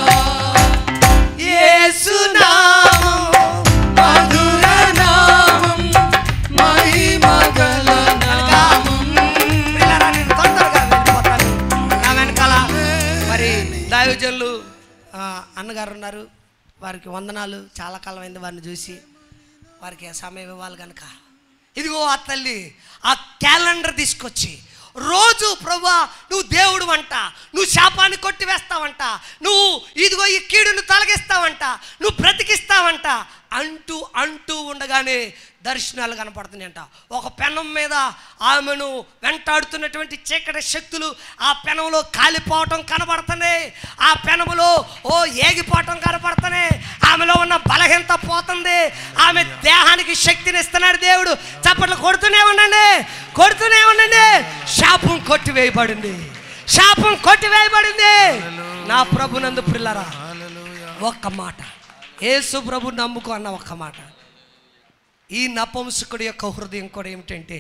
యేసు నామం మధుర నామం మహిమ గల నామం పిల్లరా, నేను తొందరగా వెళ్ళిపోతాను. నా వెనకాల మరి దైవజనులు ఆ, అన్నగారు ఉన్నారు వారికి వందనాలు చాలా కాలం అయింది వారిని చూసి వారికి సమయం ఇవ్వాలి కనుక ఇదిగో ఆ తల్లి ఆ క్యాలెండర్ తీసుకొచ్చి రోజు ప్రభా నువ్వు దేవుడు అంట నువ్వు శాపాన్ని కొట్టివేస్తావంట నువ్వు ఇదిగో ఈ కీడును తొలగిస్తావంట నువ్వు బ్రతికిస్తావంట అంటూ అంటూ ఉండగానే దర్శనాలు కనపడుతున్నాయంట ఒక పెనం మీద ఆమెను వెంటాడుతున్నటువంటి చీకటి శక్తులు ఆ పెనంలో కాలిపోవటం కనబడుతున్నాయి ఆ పెనములో ఓ ఏగిపోవటం కనపడుతున్నాయి ఆమెలో ఉన్న బలహీనత పోతుంది ఆమె దేహానికి శక్తిని ఇస్తున్నాడు దేవుడు చప్పట్లు కొడుతూనే ఉండండి కొడుతూనే ఉండండి శాపం కొట్టివేయబడింది శాపం కొట్టివేయబడింది నా ప్రభునందు పిల్లరా ఒక్క మాట యేసు ప్రభు నమ్ముకో అన్న ఒక్క మాట ఈ నపంసకుడి యొక్క హృదయం కూడా ఏమిటంటే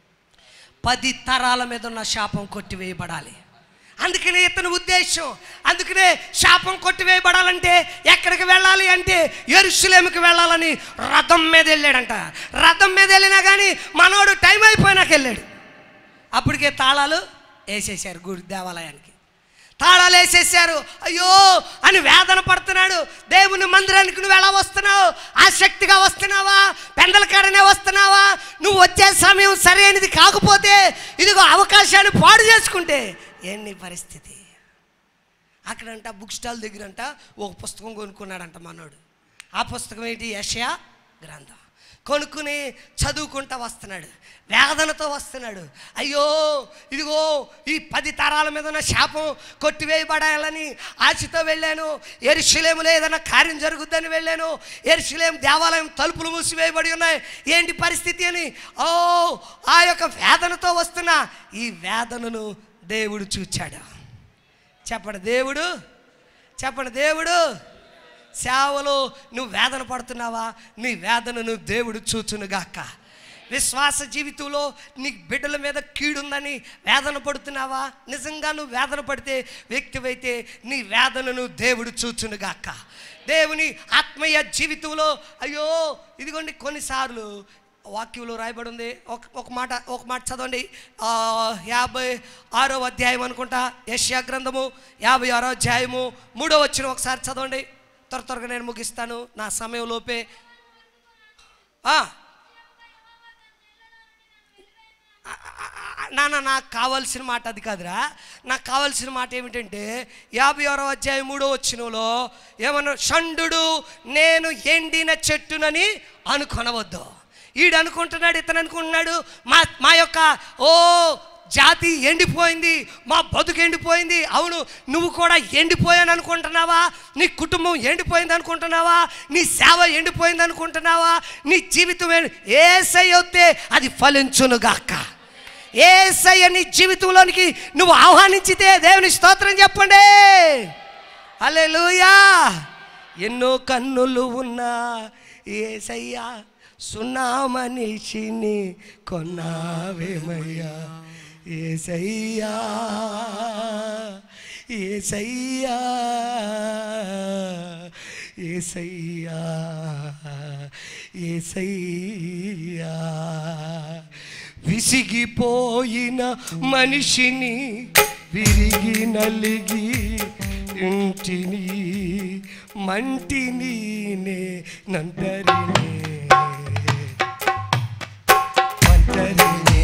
పది తరాల మీద ఉన్న శాపం కొట్టివేయబడాలి అందుకనే ఇతని ఉద్దేశం అందుకనే శాపం కొట్టివేయబడాలంటే ఎక్కడికి వెళ్ళాలి అంటే ఎరుసలేముకి వెళ్ళాలని రథం మీద వెళ్ళాడంట రథం మీద వెళ్ళినా కానీ మనోడు టైం అయిపోయినాక వెళ్ళాడు అప్పటికే తాళాలు వేసేసారు గుడి దేవాలయానికి తాళాలు వేసేసారు అయ్యో అని వేదన పడుతున్నాడు దేవుని మందిరానికి నువ్వు ఎలా వస్తున్నావు ఆసక్తిగా వస్తున్నావా పెందల కాడనే వస్తున్నావా నువ్వు వచ్చే సమయం సరైనది కాకపోతే ఇదిగో అవకాశాన్ని పాడు చేసుకుంటే ఏంటి నీ పరిస్థితి అక్కడంట బుక్ స్టాల్ దగ్గరంట ఒక పుస్తకం కొనుక్కున్నాడంట మనోడు ఆ పుస్తకం ఏంటి యషయా గ్రంథం కొనుక్కుని చదువుకుంటా వస్తున్నాడు వేదనతో వస్తున్నాడు అయ్యో ఇదిగో ఈ పది తరాల మీద ఉన్న శాపం కొట్టివేయబడాలని ఆశతో వెళ్ళాను ఎరుశలేములో ఏదైనా కార్యం జరుగుద్దని వెళ్ళాను ఎరుశలేం దేవాలయం తలుపులు మూసివేయబడి ఉన్నాయి ఏంటి పరిస్థితి అని ఓ ఆ యొక్క వేదనతో వస్తున్న ఈ వేదనను దేవుడు చూచాడు చెప్పండి దేవుడు చెప్పండి దేవుడు సేవలో నువ్వు వేదన పడుతున్నావా నీ వేదనను దేవుడు చూచునుగాక విశ్వాస జీవితంలో నీ బిడ్డల మీద కీడుందని వేదన పడుతున్నావా నిజంగా నువ్వు వేదన పడితే వ్యక్తివైతే నీ వేదనను దేవుడు చూచునుగాక దేవుని ఆత్మీయ జీవితంలో అయ్యో ఇదిగోండి కొన్నిసార్లు వాక్యంలో రాయబడి ఉంది ఒక ఒక మాట ఒక మాట చదవండి ఆ, యాభై ఆరో అధ్యాయం అనుకుంటా యష్యా గ్రంథము యాభై ఆరో అధ్యాయము మూడో వచ్చిన ఒకసారి చదవండి త్వర త్వరగా నేను ముగిస్తాను నా సమయం లోపే ఆ. నాన్న నాకు కావాల్సిన మాట అది కాదురా నాకు కావాల్సిన మాట ఏమిటంటే యాభై ఆరో అధ్యాయం మూడో వచ్చినలో ఏమన్నా షండు నేను ఎండిన చెట్టునని అనుకొనవద్దు ఈడు అనుకుంటున్నాడు ఇతను అనుకుంటున్నాడు మా మా యొక్క ఓ జాతి ఎండిపోయింది మా బతుకు ఎండిపోయింది అవును నువ్వు కూడా ఎండిపోయాను అనుకుంటున్నావా నీ కుటుంబం ఎండిపోయింది అనుకుంటున్నావా నీ సేవ ఎండిపోయింది అనుకుంటున్నావా నీ జీవితం ఏసై వస్తే అది ఫలించునుగాక ఏసయ్య నీ జీవితంలోనికి నువ్వు ఆహ్వానించితే దేవుని స్తోత్రం చెప్పండి అలెలుయా ఎన్నో కన్నులు ఉన్నా ఏసయ్యా సున్నా మనిషిని కొన్నావేమయ్యా ఏసయ్యా ఏసయ్యా ఏసయ్యా ఏసయ్యా విసిగిపోయిన మనిషిని విరిగి నలిగి ఇంటిని మంటిని నే నంటరినే మంటరినే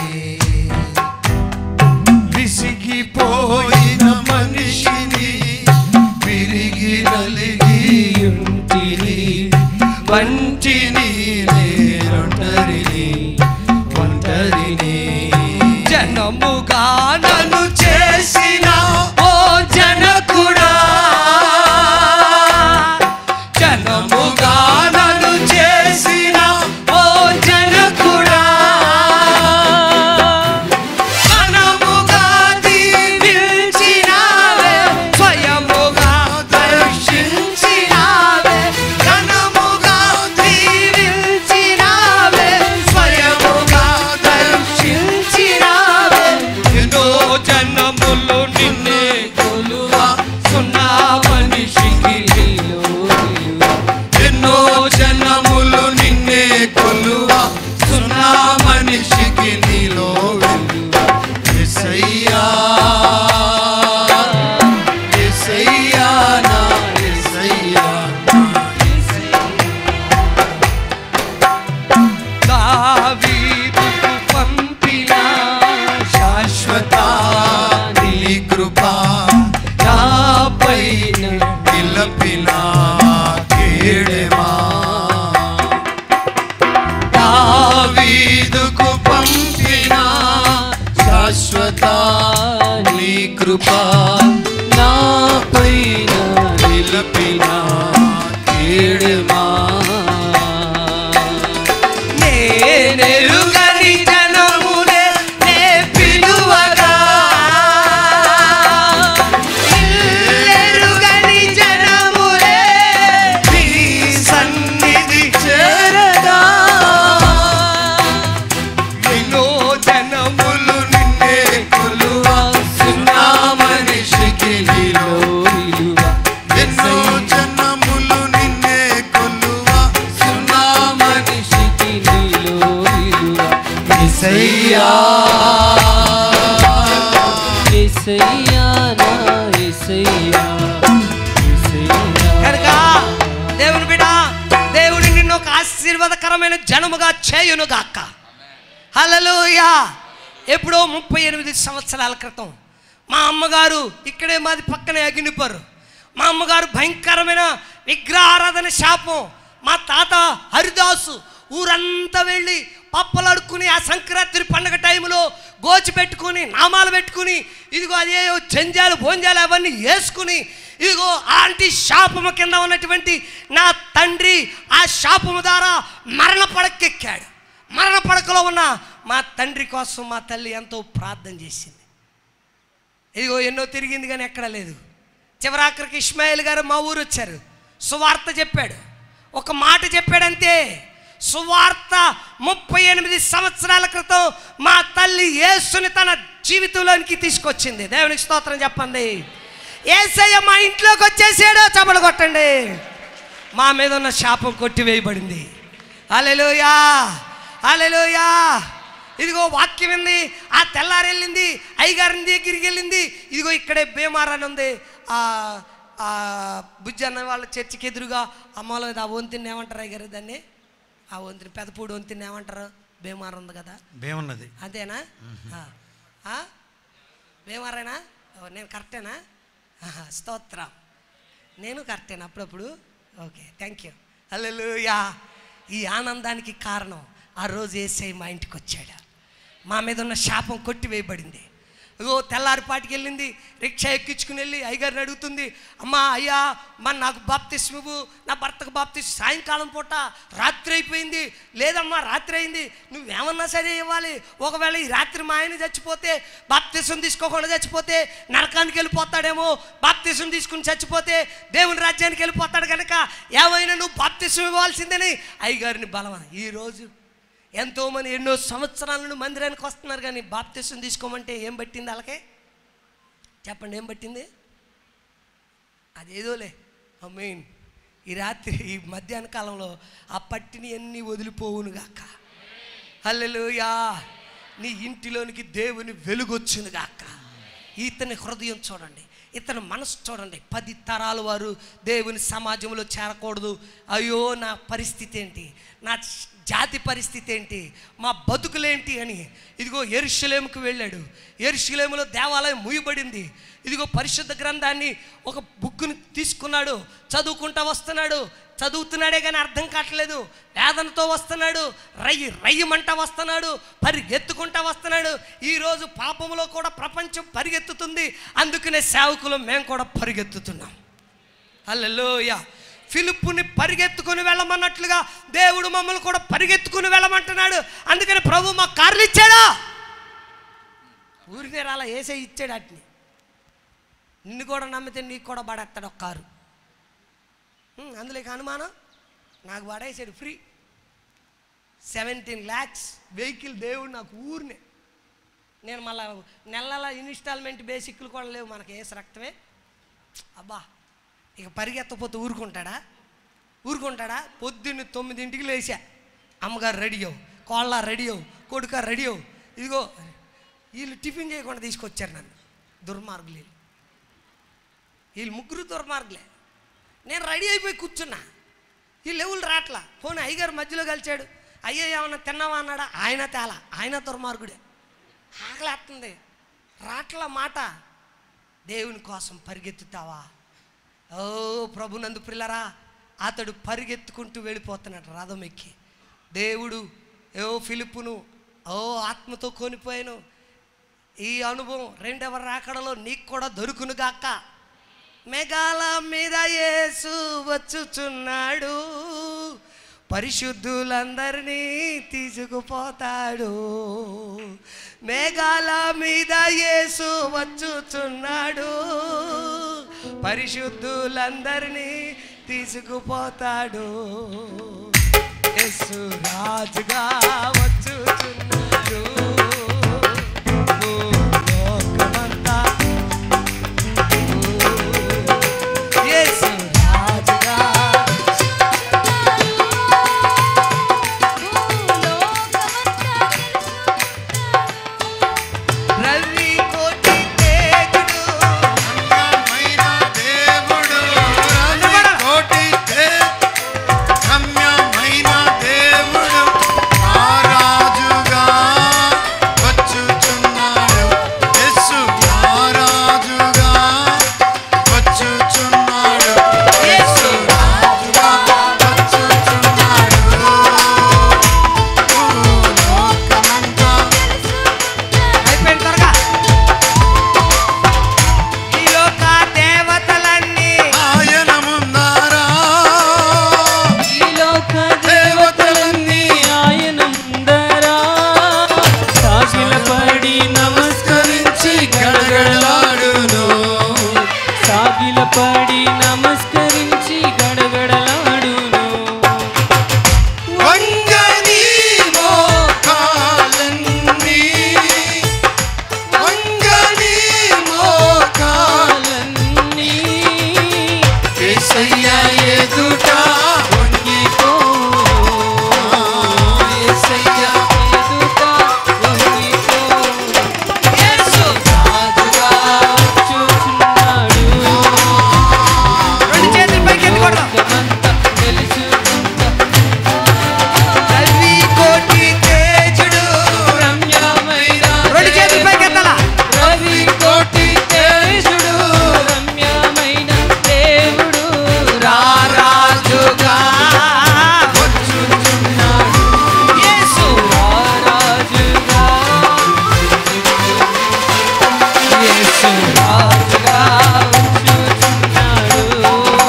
విసిగిపోయిన మనిషిని విరిగి నలిగి ఉంటిని వంటిని నేరొంటరిని ఒంటరిని జనముగా నన్ను చేసిన ఓ జనకుడా జనముగా నన్ను చేసిన శాశ్వత నీ కృప నాపైన నిలిపిన కేడమా నేనెరుగని జనములే నే పిలువగా ఎరుగని జనములే నీ సన్నిధి చేరగా ఎన్నో జనములు నిన్నే కొలువ సున్నా మనిషికి నీలో విలువ ఎన్నో జనములు నిన్నే కొలువ సున్నా మనిషికి నీలో విలువ యేసయ్యా యేసయ్యా నా యేసయ్యా యేసయ్యా కనుక దేవుని బిడ దేవుడు నిన్ను ఒక ఆశీర్వాదకరమైన జనముగా చేయును గాక హల్లెలూయా ఎప్పుడో ముప్పై ఎనిమిది సంవత్సరాల క్రితం మా అమ్మగారు ఇక్కడే మాది పక్కనే అగ్నిపరు మా అమ్మగారు భయంకరమైన విగ్రహారాధన శాపం మా తాత హరిదాసు ఊరంతా వెళ్ళి పప్పలు అడుక్కుని ఆ సంక్రాంతి పండగ టైంలో గోచి పెట్టుకుని నామాలు పెట్టుకుని ఇదిగో అదే జంజాలు భోంజాలు అవన్నీ వేసుకుని ఇదిగో అలాంటి శాపము కింద ఉన్నటువంటి నా తండ్రి ఆ శాపము ద్వారా మరణ పడకెక్కాడు మరణ పడకలో ఉన్న మా తండ్రి కోసం మా తల్లి ఎంతో ప్రార్థన చేసింది ఇదిగో ఎన్నో తిరిగింది కానీ ఎక్కడ లేదు చివరాఖరికి ఇస్మాయిల్ గారు మా ఊరు వచ్చారు సువార్త చెప్పాడు ఒక మాట చెప్పాడంతే సువార్త ముప్పై ఎనిమిది సంవత్సరాల క్రితం మా తల్లి యేసుని తన జీవితంలోనికి తీసుకొచ్చింది దేవునికి స్తోత్రం చెప్పండి ఏసయ్య మా ఇంట్లోకి వచ్చేసాడో చపలు కొట్టండి మా మీద ఉన్న శాపం కొట్టివేయబడింది అలెలుయా అలెలుయా ఇదిగో వాక్యం ఉంది ఆ తెల్లారి వెళ్ళింది అయ్యగారిని దగ్గరికి వెళ్ళింది ఇదిగో ఇక్కడే బీమార్ అని ఉంది ఆ ఆ బుజ్జి అన్న వాళ్ళ చర్చికి ఎదురుగా అమ్మలో ఆ వంతిని ఏమంటారు అయ్యగారు దాన్ని ఆ వంతిని పెదపూడి వంతిని ఏమంటారు బీమార్ ఉంది కదా బేమున్నది అంతేనా ఆ. ఆ? బీమారేనా ఓ, నేను కరెక్టేనా ఆహా, స్తోత్రం నేను కరెక్టేనా అప్పుడప్పుడు ఓకే థ్యాంక్ యూ హల్లెలూయా ఈ ఆనందానికి కారణం ఆ రోజు ఏసై మా ఇంటికి వచ్చాడు మా మీద ఉన్న శాపం కొట్టివేయబడింది ఇగో తెల్లారిపాటికి వెళ్ళింది రిక్షా ఎక్కించుకుని వెళ్ళి అయ్యగారిని అడుగుతుంది అమ్మా అయ్యా మన నాకు బాప్తిస్మ ఇవ్వు నా భర్తకు బాప్తిస్ సాయంకాలం పూట రాత్రి అయిపోయింది లేదమ్మా రాత్రి అయింది నువ్వేమన్నా సరే ఇవ్వాలి ఒకవేళ ఈ రాత్రి మా ఆయన చచ్చిపోతే బాప్తిసం తీసుకోకుండా చచ్చిపోతే నరకానికి వెళ్ళిపోతాడేమో బాప్తిసం తీసుకుని చచ్చిపోతే దేవుని రాజ్యానికి వెళ్ళిపోతాడు కనుక ఏమైనా నువ్వు బాప్తిసం ఇవ్వాల్సిందని అయ్యగారిని బలమా ఈరోజు ఎంతోమంది ఎన్నో సంవత్సరాల నుండి మందిరానికి వస్తున్నారు కానీ బాప్తిసం తీసుకోమంటే ఏం పట్టింది వాళ్ళకే చెప్పండి ఏం పట్టింది అదేదోలే మెయిన్ ఈ రాత్రి ఈ మధ్యాహ్న కాలంలో ఆ పట్టిని అన్నీ వదిలిపోవును గాక హల్లెలూయా నీ ఇంటిలోనికి దేవుని వెలుగొచ్చును గాక ఇతని హృదయం చూడండి ఇతని మనసు చూడండి పది తరాల వారు దేవుని సమాజంలో చేరకూడదు అయ్యో నా పరిస్థితి ఏంటి నా జాతి పరిస్థితి ఏంటి మా బతుకులేంటి అని ఇదిగో ఎరుషలేముకు వెళ్ళాడు ఎరుషలేములో దేవాలయం ముయ్యబడింది ఇదిగో పరిశుద్ధ గ్రంథాన్ని ఒక బుక్కుని తీసుకున్నాడు చదువుకుంటా వస్తున్నాడు చదువుతున్నాడే కానీ అర్థం కావట్లేదు వేదనతో వస్తున్నాడు రయ్యి రయ్యమంట వస్తున్నాడు పరిగెత్తుకుంటా వస్తున్నాడు ఈరోజు పాపంలో కూడా ప్రపంచం పరిగెత్తుతుంది అందుకనే సేవకులు మేము కూడా పరిగెత్తుతున్నాం హల్లెలూయ ఫిలిప్పుని పరిగెత్తుకుని వెళ్ళమన్నట్లుగా దేవుడు మమ్మల్ని కూడా పరిగెత్తుకుని వెళ్ళమంటున్నాడు అందుకని ప్రభు మా కార్లు ఇచ్చాడా ఊరికే రాలా ఏసే ఇచ్చాడు వాటిని నిన్ను కూడా నమ్మితే నీకు కూడా పడేస్తాడు ఒక కారు ఉమ్, అందులో ఇక అనుమానం నాకు పడేసాడు ఫ్రీ సెవెంటీన్ ల్యాక్స్ వెహికల్ దేవుడు నాకు ఊరినే నేను మళ్ళా నెల నెల ఇన్స్టాల్మెంట్ బేసిక్లు కూడా లేవు మనకి ఏసు రక్తమే అబ్బా ఇక పరిగెత్తపోతే ఊరుకుంటాడా ఊరుకుంటాడా పొద్దున్న తొమ్మిదింటికి లేచా అమ్మగారు రెడీ అవు కోళ్ళ రెడీ అవు కొడుక రెడీ అవు ఇదిగో వీళ్ళు టిఫిన్ చేయకుండా తీసుకొచ్చారు నన్ను దుర్మార్గులు వీళ్ళు వీళ్ళు ముగ్గురు దుర్మార్గులే నేను రెడీ అయిపోయి కూర్చున్నా వీళ్ళు ఎవరు రాట్లా పోనీ అయ్యగారు మధ్యలో కలిచాడు అయ్యో ఏమన్నా తిన్నావా అన్నాడా ఆయన తేల ఆయన దుర్మార్గుడే ఆకలేస్తుంది రాట్ల మాట దేవుని కోసం పరిగెత్తుతావా ఓ ప్రభునందు పిల్లరా అతడు పరిగెత్తుకుంటూ వెళ్ళిపోతున్నాడు రథం ఎక్కి దేవుడు ఓ ఫిలిప్పును ఓ ఆత్మతో కొనిపోయాను ఈ అనుభవం రెండవ రాకడలో నీకు కూడా దొరుకును గాక మేఘాల మీద యేసు వచ్చుచున్నాడు పరిశుద్ధులందరినీ తీసుకుపోతాడు మేఘాల మీద యేసు వచ్చుచున్నాడు పరిశుద్ధులందరినీ తీసుకుపోతాడు యేసు రాజుగా వచ్చుచున్నాడు భూలోకమంతా యేసు రాజుగా రవి కోటి తేజుడు రమ్యమైన దేవుడు రవి కోటి దే- రమ్యమైన దేవుడు ఆ రాజుగా వచ్చుచున్నాడు యేసు ఆ రాజుగా వచ్చుచున్నాడు యేసు రాజుగా వచ్చుచున్నాడు భూలోకమంతా అయిపోయిన త్వరగా ఈ లోక దేవతలన్నీ ఆయన ముందారా ఈ లోక దేవతలన్నీ ఆయన ముందరా సాగిలపడి నమస్కరించి గడగడలాడును సాగిలపడి నమస్కరించి గడగడలాడును వంగని మోకాలన్నీ వంగని మోకాలన్నీ కాలన్నీ యేసయ్య ఎదుట యేసయ్య ఎదుట వంగిపోను. యేసు రాజుగా చూచున్నాడు రెండు చేతులు పైకి ఎత్తి కొడదాం లోకమంతా తెలుసుకుంటా రవి కోటి తేజుడు రమ్యమైన రెండు చేతులు పైకి ఎత్తాలా రవి కోటి తేజుడు రమ్యమైన దేవుడు రారాజుగా వచ్చుచున్నాడు యేసు రారాజుగా యేసు రాజుగా వచ్చుచున్నాడు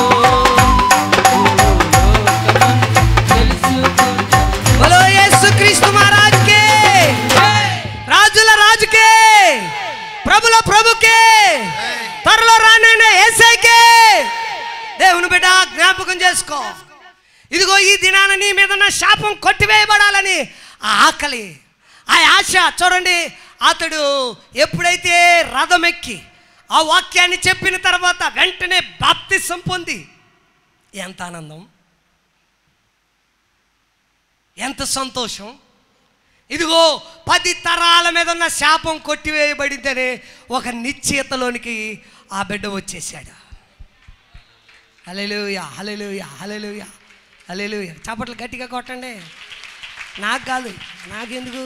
లోకమంతా తెలుసుకుంటా బలో యేసు క్రీస్తు మహారాజ్కే రాజుల రాజుకే ప్రభుల ప్రభుకే త్వరలో రానైనా ఏసైకే దేవుని బిడ్డ జ్ఞాపకం చేసుకో ఇదిగో ఈ దినాన నీ మీద ఉన్న శాపం కొట్టివేయబడాలని ఆ ఆకలి ఆ ఆశ చూడండి అతడు ఎప్పుడైతే రథం ఎక్కి ఆ వాక్యాన్ని చెప్పిన తర్వాత వెంటనే బాప్తిసం పొంది ఎంత ఆనందం ఎంత సంతోషం ఇదిగో పది తరాల మీద ఉన్న శాపం కొట్టివేయబడిందనే ఒక నిశ్చయితలోనికి ఆ బిడ్డ వచ్చేసాడు హలెలుయ హలెలుయ హలెలుయ హలెలుయ చప్పట్లు గట్టిగా కొట్టండి నాకు కాదు నాకెందుకు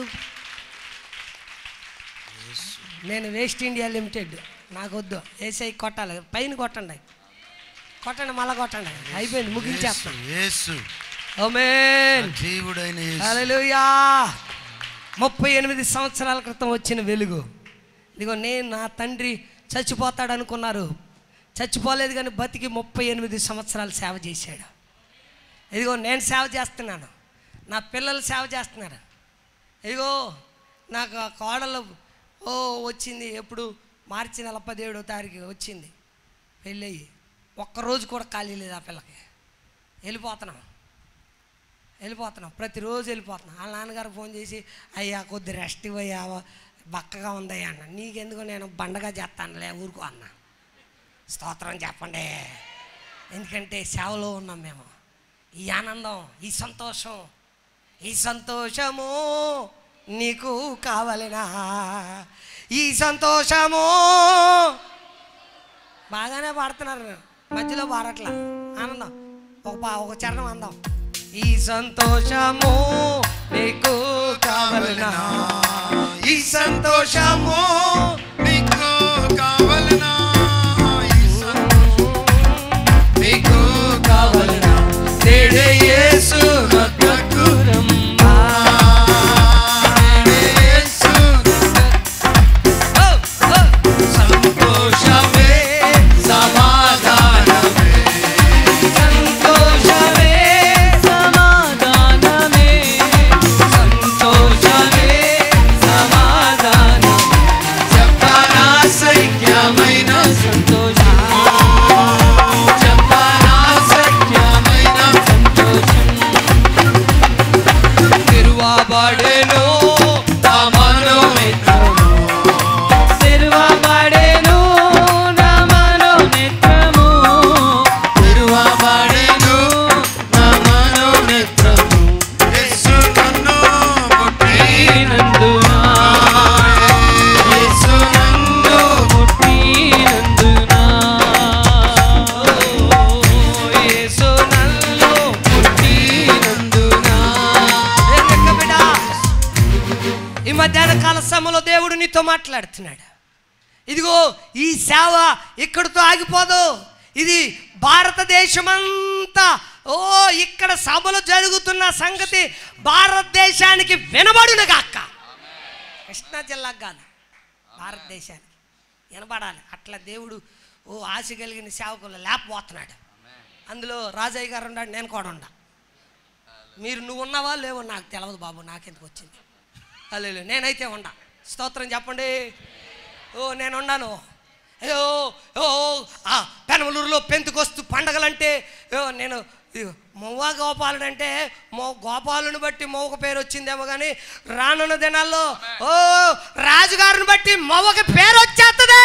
నేను వేస్ట్ ఇండియా లిమిటెడ్ నాకు వద్దు ఏసై కొట్టాలి పైన కొట్టండి కొట్టండి మళ్ళా కొట్టండి అయిపోయింది ముగించేస్తాం యేసు ఆమేన్ జీవుడైన యేసు హల్లెలూయా ముప్పై ఎనిమిది సంవత్సరాల క్రితం వచ్చిన వెలుగు ఇదిగో నేను నా తండ్రి చచ్చిపోతాడు అనుకున్నారు చచ్చిపోలేదు కానీ బతికి ముప్పై ఎనిమిది సంవత్సరాలు సేవ చేశాడు ఇదిగో నేను సేవ చేస్తున్నాను నా పిల్లలు సేవ చేస్తున్నారు ఇదిగో నాకు ఆ కోడలు ఓ వచ్చింది ఎప్పుడు మార్చి నెల పదిహేడో తారీఖు వచ్చింది పెళ్ళయ్యి ఒక్కరోజు కూడా ఖాళీ లేదు ఆ పిల్లకి వెళ్ళిపోతున్నాం వెళ్ళిపోతున్నాం ప్రతిరోజు వెళ్ళిపోతున్నాం వాళ్ళ నాన్నగారు ఫోన్ చేసి అయ్యా కొద్ది రెస్ట్ ఇవ్వయ్యా బక్కగా ఉందయ్యా అన్న నీకెందుకు నేను బండగా చేస్తానులే ఊరుకో అన్న స్తోత్రం చెప్పండి ఎందుకంటే సేవలో ఉన్నాం మేము ఈ ఆనందం ఈ సంతోషం ఈ సంతోషము నీకు కావాలినా ఈ సంతోషము బాగానే పాడుతున్నారు మధ్యలో పాడట్లా ఆనందం ఒక పా ఒక చరణం అందం ఈ సంతోషము నీకు కావలనా ఈ సంతోషము నీకు కావలనా ఈ సంతోషం నీకు కావలనా నేడే యేసు నొద్దకు రమ్మా. యేసు ఓ తెరువబడెను నా మనోమిత్రము తెరువబడెను నా మనోనేత్రము తిరువబడెను నా మనోమిత్రము యేసు నన్ను ముట్టినందున యేసు నన్ను పుట్టినందున యేసు నన్ను ముట్టినందున ఏం లెక్క బిడ్డ? ఈ మధ్యాహ్న కాల సమయంలో దేవుడు నీతో మాట్లాడుతున్నాడు ఇదిగో ఈ సేవ ఇక్కడితో ఆగిపోదు ఇది భారతదేశమంతా ఓ ఇక్కడ సభలు జరుగుతున్న సంగతి భారతదేశానికి వినబడును గాక కృష్ణా జిల్లాకు కాదు భారతదేశానికి వినబడాలి అట్లా దేవుడు ఓ ఆశ కలిగిన సేవకులు లేకపోతున్నాడు అందులో రాజయ్య గారు ఉన్నాడు నేను కూడా ఉండా మీరు నువ్వు ఉన్నావా లేవో నాకు తెలియదు బాబు నాకెందుకు వచ్చింది అల్లెలు నేనైతే ఉండా స్తోత్రం చెప్పండి ఓ నేను ఉన్నాను అయ్యో ఓ ఆ పెనమలూరులో పెంతుకొస్తూ పండగలంటే ఓ నేను ఇదిగో, మొవ్వ గోపాలుడు అంటే మో గోపాలుని బట్టి మొవ్వకు పేరు వచ్చిందేమో కానీ రానున్న దినాల్లో ఓ రాజుగారిని బట్టి మొవ్వకి పేరు వచ్చేస్తుంది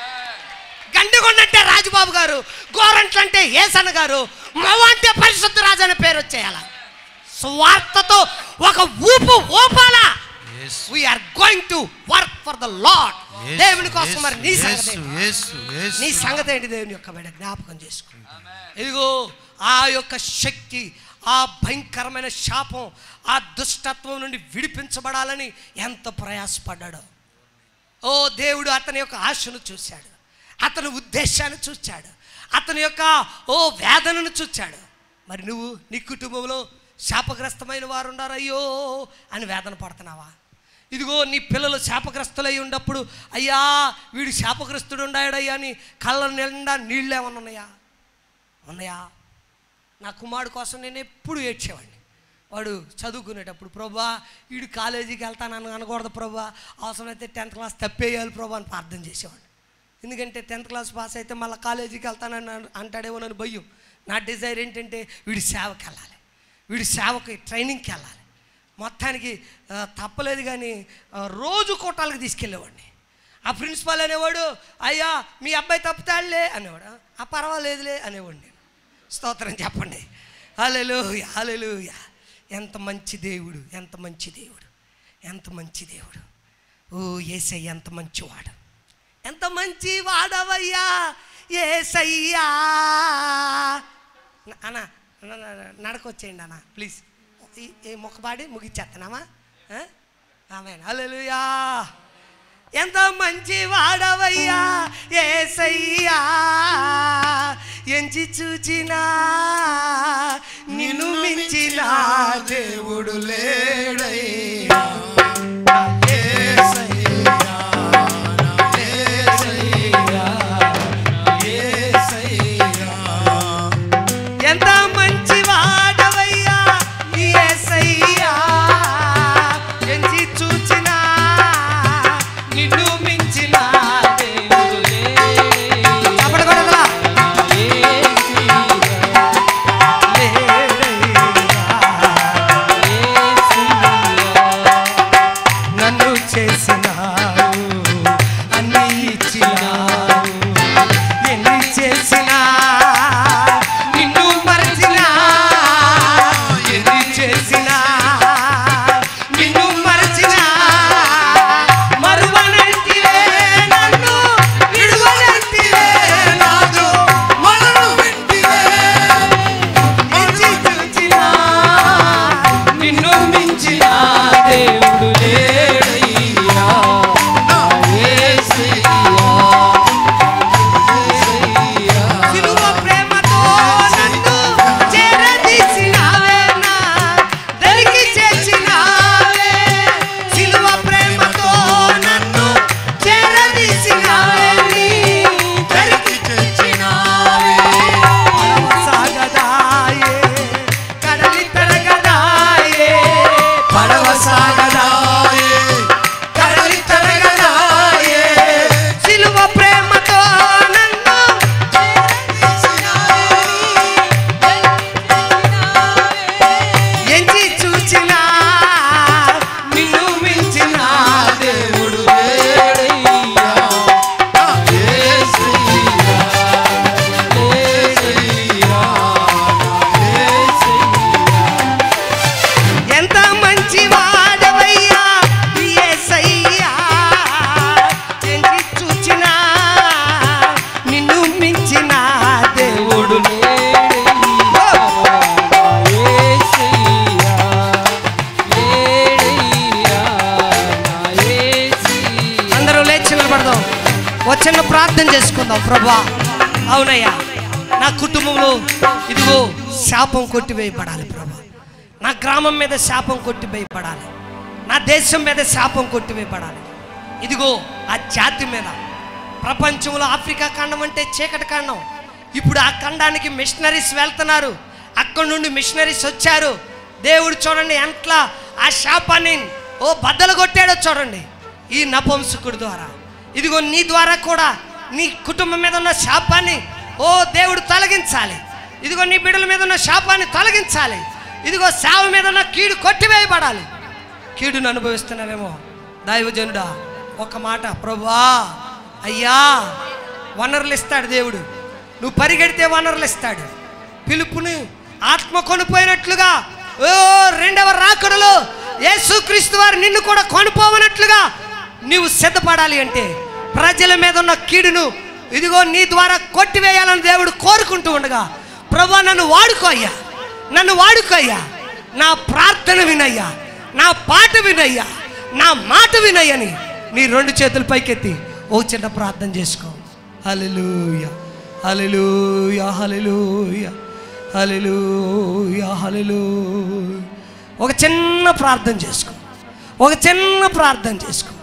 గండిగొండ అంటే రాజుబాబు గారు గోరంట్ల అంటే ఏసన్న గారు మవ్వ అంటే పరిశుద్ధ రాజు అనే పేరు వచ్చేయాల స్వార్థతో ఒక ఊపు ఊపాలా we are going to work for the Lord దేవుని కోసం మరి నీ సంగతి యేసు ఏంటి? యేసు యేసు నీ సంగతి ఏంటి దేవుని యొక్క బిడ్డ జ్ఞాపకం చేసుకో ఇదిగో ఆ యొక్క శక్తి ఆ భయంకరమైన శాపం ఆ దుష్టత్వం నుండి విడిపించబడాలని ఎంత ప్రయాసపడ్డాడో ఓ దేవుడు అతని యొక్క ఆశను చూశాడు అతని ఉద్దేశాన్ని చూచాడు అతని యొక్క ఓ వేదనను చూచాడు మరి నువ్వు నీ కుటుంబంలో శాపగ్రస్తమైన వారు ఉన్నారు అయ్యో అని వేదన పడుతున్నావా ఇదిగో నీ పిల్లలు శాపగ్రస్తులై ఉన్నప్పుడు అయ్యా వీడు శాపగ్రస్తుడు ఉండాడయ్యా అని కళ్ళ నిండా నీళ్ళు ఏమన్నా ఉన్నాయా ఉన్నాయా నా కుమారుడు కోసం నేను ఎప్పుడు ఏడ్చేవాడిని వాడు చదువుకునేటప్పుడు ప్రభా వీడు కాలేజీకి వెళ్తానని అనకూడదు ప్రభా అవసరమైతే టెన్త్ క్లాస్ తప్పేయాలి ప్రభా అని ప్రార్థన చేసేవాడిని ఎందుకంటే టెన్త్ క్లాస్ పాస్ అయితే మళ్ళీ కాలేజీకి వెళ్తానని అన్- అంటాడేమోనని భయం నా డిజైర్ ఏంటంటే వీడి సేవకి వెళ్ళాలి వీడి సేవకి ట్రైనింగ్కి వెళ్ళాలి మొత్తానికి ఆ, తప్పలేదు కానీ ఆ, రోజు కోటాలకు తీసుకెళ్ళేవాడిని ఆ ప్రిన్సిపాల్ అనేవాడు అయ్యా మీ అబ్బాయి తప్పుతాడులే అనేవాడు ఆ పర్వాలేదులే అనేవాడు నేను స్తోత్రం చెప్పండి హలెలు హలెలు ఎంత మంచి దేవుడు ఎంత మంచి దేవుడు ఎంత మంచి దేవుడు ఓ ఏసై ఎంత మంచివాడు ఎంత మంచి వాడవయ్యా ఏసయ్యా అన్న నడకొచ్చేయండి అన్న ప్లీజ్ ఈ- ఈ మొక్కపాడి ముగిచ్చేస్తున్నామా ఆమె హల్లెలూయా ఎంత మంచి వాడవయ్యా ఏసయ్యా ఎంచి చూచినా నిన్ను మించిన దేవుడు లేడయ్యా యేసయ్యా, నా యేసయ్యా, యేసయ్యా. ఎంత మంచి వాడవయ్యా ఏసయ్యా ఎంచి చూచినా నిన్ను మించిన దేవుడు లేడయ్యా. చప్పడగొడగలా యేసయ్యా, యేసయ్యా. నన్ను చేసినావు అన్ని ఇచ్చినావు ఎన్ని చేసినా నిన్ను మరచినా ఎన్ని చేసినా నిన్ను మరచినా మరువనంటివే నన్ను విడువనంటివే నాదు మనను వింటివే, ఎంచి చూచినా నిన్ను మించిన దేవుడు లేడయ్యా. నా యేసయ్యా, యేసయ్యా. సిలువ ప్రేమతో నన్ను చేరదీసినావే నా దరికి చేర్చినావే సిలువ ప్రేమతో నన్ను చేరదీసినావే నీ దరికి తెచ్చినావే. సాగదాయే కడలి పెరగదాయే పడవ సాగదా మంచివాడవయ్యా యేసయ్యా ఎంచి చూచినా నిన్ను మించిన దేవుడు లేడయ్యా నా యేసయ్యా లేడయ్యా నా యేసయ్యా అందరూ లేచి నిలబడదాం ఓ చిన్న ప్రార్థన చేసుకుందాం ప్రభా అవునయ్యా నా కుటుంబంలో ఇదిగో శాపం కొట్టివేయబడాలి ప్రభా నా గ్రామం మీద శాపం కొట్టివేయబడాలి నా దేశం మీద శాపం కొట్టివేయబడాలి ఇదిగో ఆ జాతి మీద ప్రపంచంలో ఆఫ్రికా ఖండం అంటే చీకటి ఖండం ఇప్పుడు ఆ ఖండానికి మిషనరీస్ వెళ్తున్నారు అక్కడ నుండి మిషనరీస్ వచ్చారు దేవుడు చూడండి ఎంట్లా ఆ శాపాన్ని ఓ బద్దలు కొట్టాడో చూడండి ఈ నపుంసకుడి ద్వారా ఇదిగో నీ ద్వారా కూడా నీ కుటుంబం మీద ఉన్న శాపాన్ని ఓ దేవుడు తొలగించాలి ఇదిగో నీ బిడ్డల మీద ఉన్న శాపాన్ని తొలగించాలి ఇదిగో సేవ మీద ఉన్న కీడు కొట్టివేయబడాలి కీడును అనుభవిస్తున్నావేమో దైవజనుడా ఒక మాట ప్రభువా అయ్యా వనరులు ఇస్తాడు దేవుడు నువ్వు పరిగెడితే వనరులు ఇస్తాడు పిలుపుని ఆత్మ కొనిపోయినట్లుగా ఓ రెండవ రాకడలో యేసుక్రీస్తు వారు నిన్ను కూడా కొనిపోవనట్లుగా నీవు సిద్ధపడాలి అంటే ప్రజల మీద ఉన్న కీడును ఇదిగో నీ ద్వారా కొట్టివేయాలని దేవుడు కోరుకుంటూ ఉండగా ప్రభా నన్ను వాడుకో అయ్యా నన్ను వాడుకో అయ్యా నా ప్రార్థన వినయ్యా నా పాట వినయ్యా నా మాట వినయ్యని నీ రెండు చేతులు పైకెత్తి ఓ చిన్న ప్రార్థన చేసుకో హల్లెలూయా హల్లెలూయా హల్లెలూయా హల్లెలూయా హల్లెలూయా ఒక చిన్న ప్రార్థన చేసుకో ఒక చిన్న ప్రార్థన చేసుకో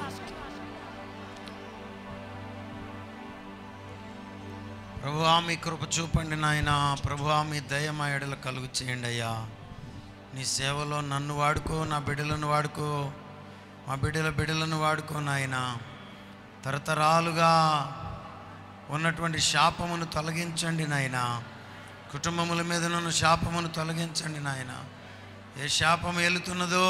ప్రభువా మీ కృప చూపండి నాయన ప్రభువా మీ దయ మా ఎడల కలుగు చేయండి అయ్యా నీ సేవలో నన్ను వాడుకో నా బిడ్డలను వాడుకో మా బిడ్డల బిడ్డలను వాడుకో నాయన తరతరాలుగా ఉన్నటువంటి శాపమును తొలగించండి నాయన కుటుంబముల మీద ఉన్న శాపమును తొలగించండి నాయన ఏ శాపం ఏలుతున్నదో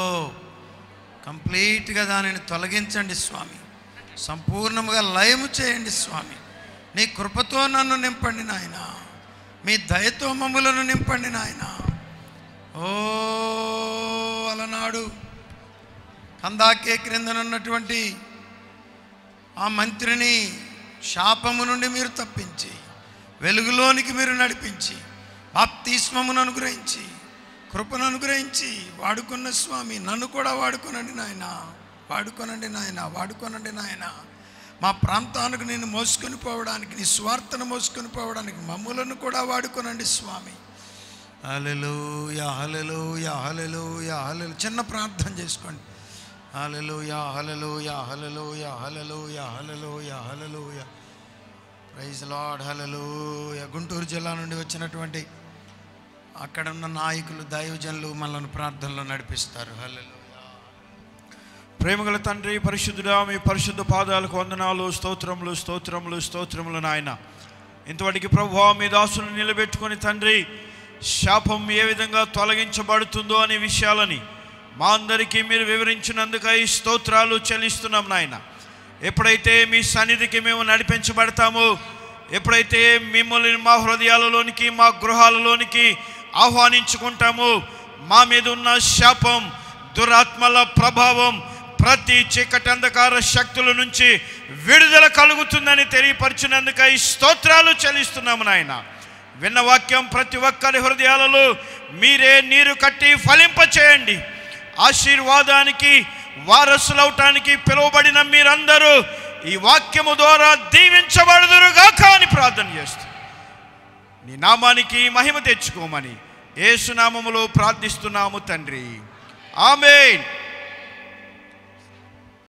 కంప్లీట్గా దానిని తొలగించండి స్వామి సంపూర్ణముగా లయము చేయండి స్వామి నీ కృపతో నన్ను నింపండి నాయన మీ దయతో మమ్ములను నింపండి నాయన ఓ అలనాడు కందాకే క్రిందనున్నటువంటి ఆ మంత్రిని శాపము నుండి మీరు తప్పించి వెలుగులోనికి మీరు నడిపించి బాప్తిస్మమును అనుగ్రహించి కృపను అనుగ్రహించి వాడుకున్న స్వామి నన్ను కూడా వాడుకోనండి నాయన వాడుకోనండి నాయన వాడుకోనండి నాయన మా ప్రాంతానికి నేను మోసుకొని పోవడానికి నీ స్వార్థను మోసుకొని పోవడానికి మమ్ములను కూడా వాడుకోనండి స్వామి హలెలూయా హలెలూయా హలెలూయా హలెలు చిన్న ప్రార్థన చేసుకోండి hallelujah hallelujah hallelujah hallelujah hallelujah hallelujah praise Lord hallelujah Guntur జిల్లా నుండి వచ్చినటువంటి అక్కడ ఉన్న నాయకులు దైవజనులు మనల్ని ప్రార్థనలో నడిపిస్తారు హలెలూయా ప్రేమగల తండ్రి పరిశుద్ధుడా మీ పరిశుద్ధ పాదాలకు వందనాలు స్తోత్రములు స్తోత్రములు స్తోత్రములు నాయన ఇంతవరకు ప్రభు మీ దాసును నిలబెట్టుకొని తండ్రి శాపం ఏ విధంగా తొలగించబడుతుందో అనే విషయాలని మా అందరికీ మీరు వివరించినందుకై స్తోత్రాలు చెల్లిస్తున్నాం నాయన ఎప్పుడైతే మీ సన్నిధికి మేము నడిపించబడతామో ఎప్పుడైతే మిమ్మల్ని మా హృదయాలలోనికి మా గృహాలలోనికి ఆహ్వానించుకుంటామో మా మీద ఉన్న శాపం దురాత్మల ప్రభావం ప్రతి చీకటి అంధకార శక్తుల నుంచి విడుదల కలుగుతుందని తెలియపరిచినందుకై స్తోత్రాలు చెల్లిస్తున్నాము నాయన విన్న వాక్యం ప్రతి ఒక్కరి హృదయాలలో మీరే నీరు కట్టి ఫలింపచేయండి ఆశీర్వాదానికి వారసులవటానికి పిలువబడిన మీరందరూ ఈ వాక్యము ద్వారా దీవించబడుదురుగాక అని ప్రార్థన చేస్తూ నీ నామానికి మహిమ తెచ్చుకోమని ఏసునామములో ప్రార్థిస్తున్నాము తండ్రి ఆమెన్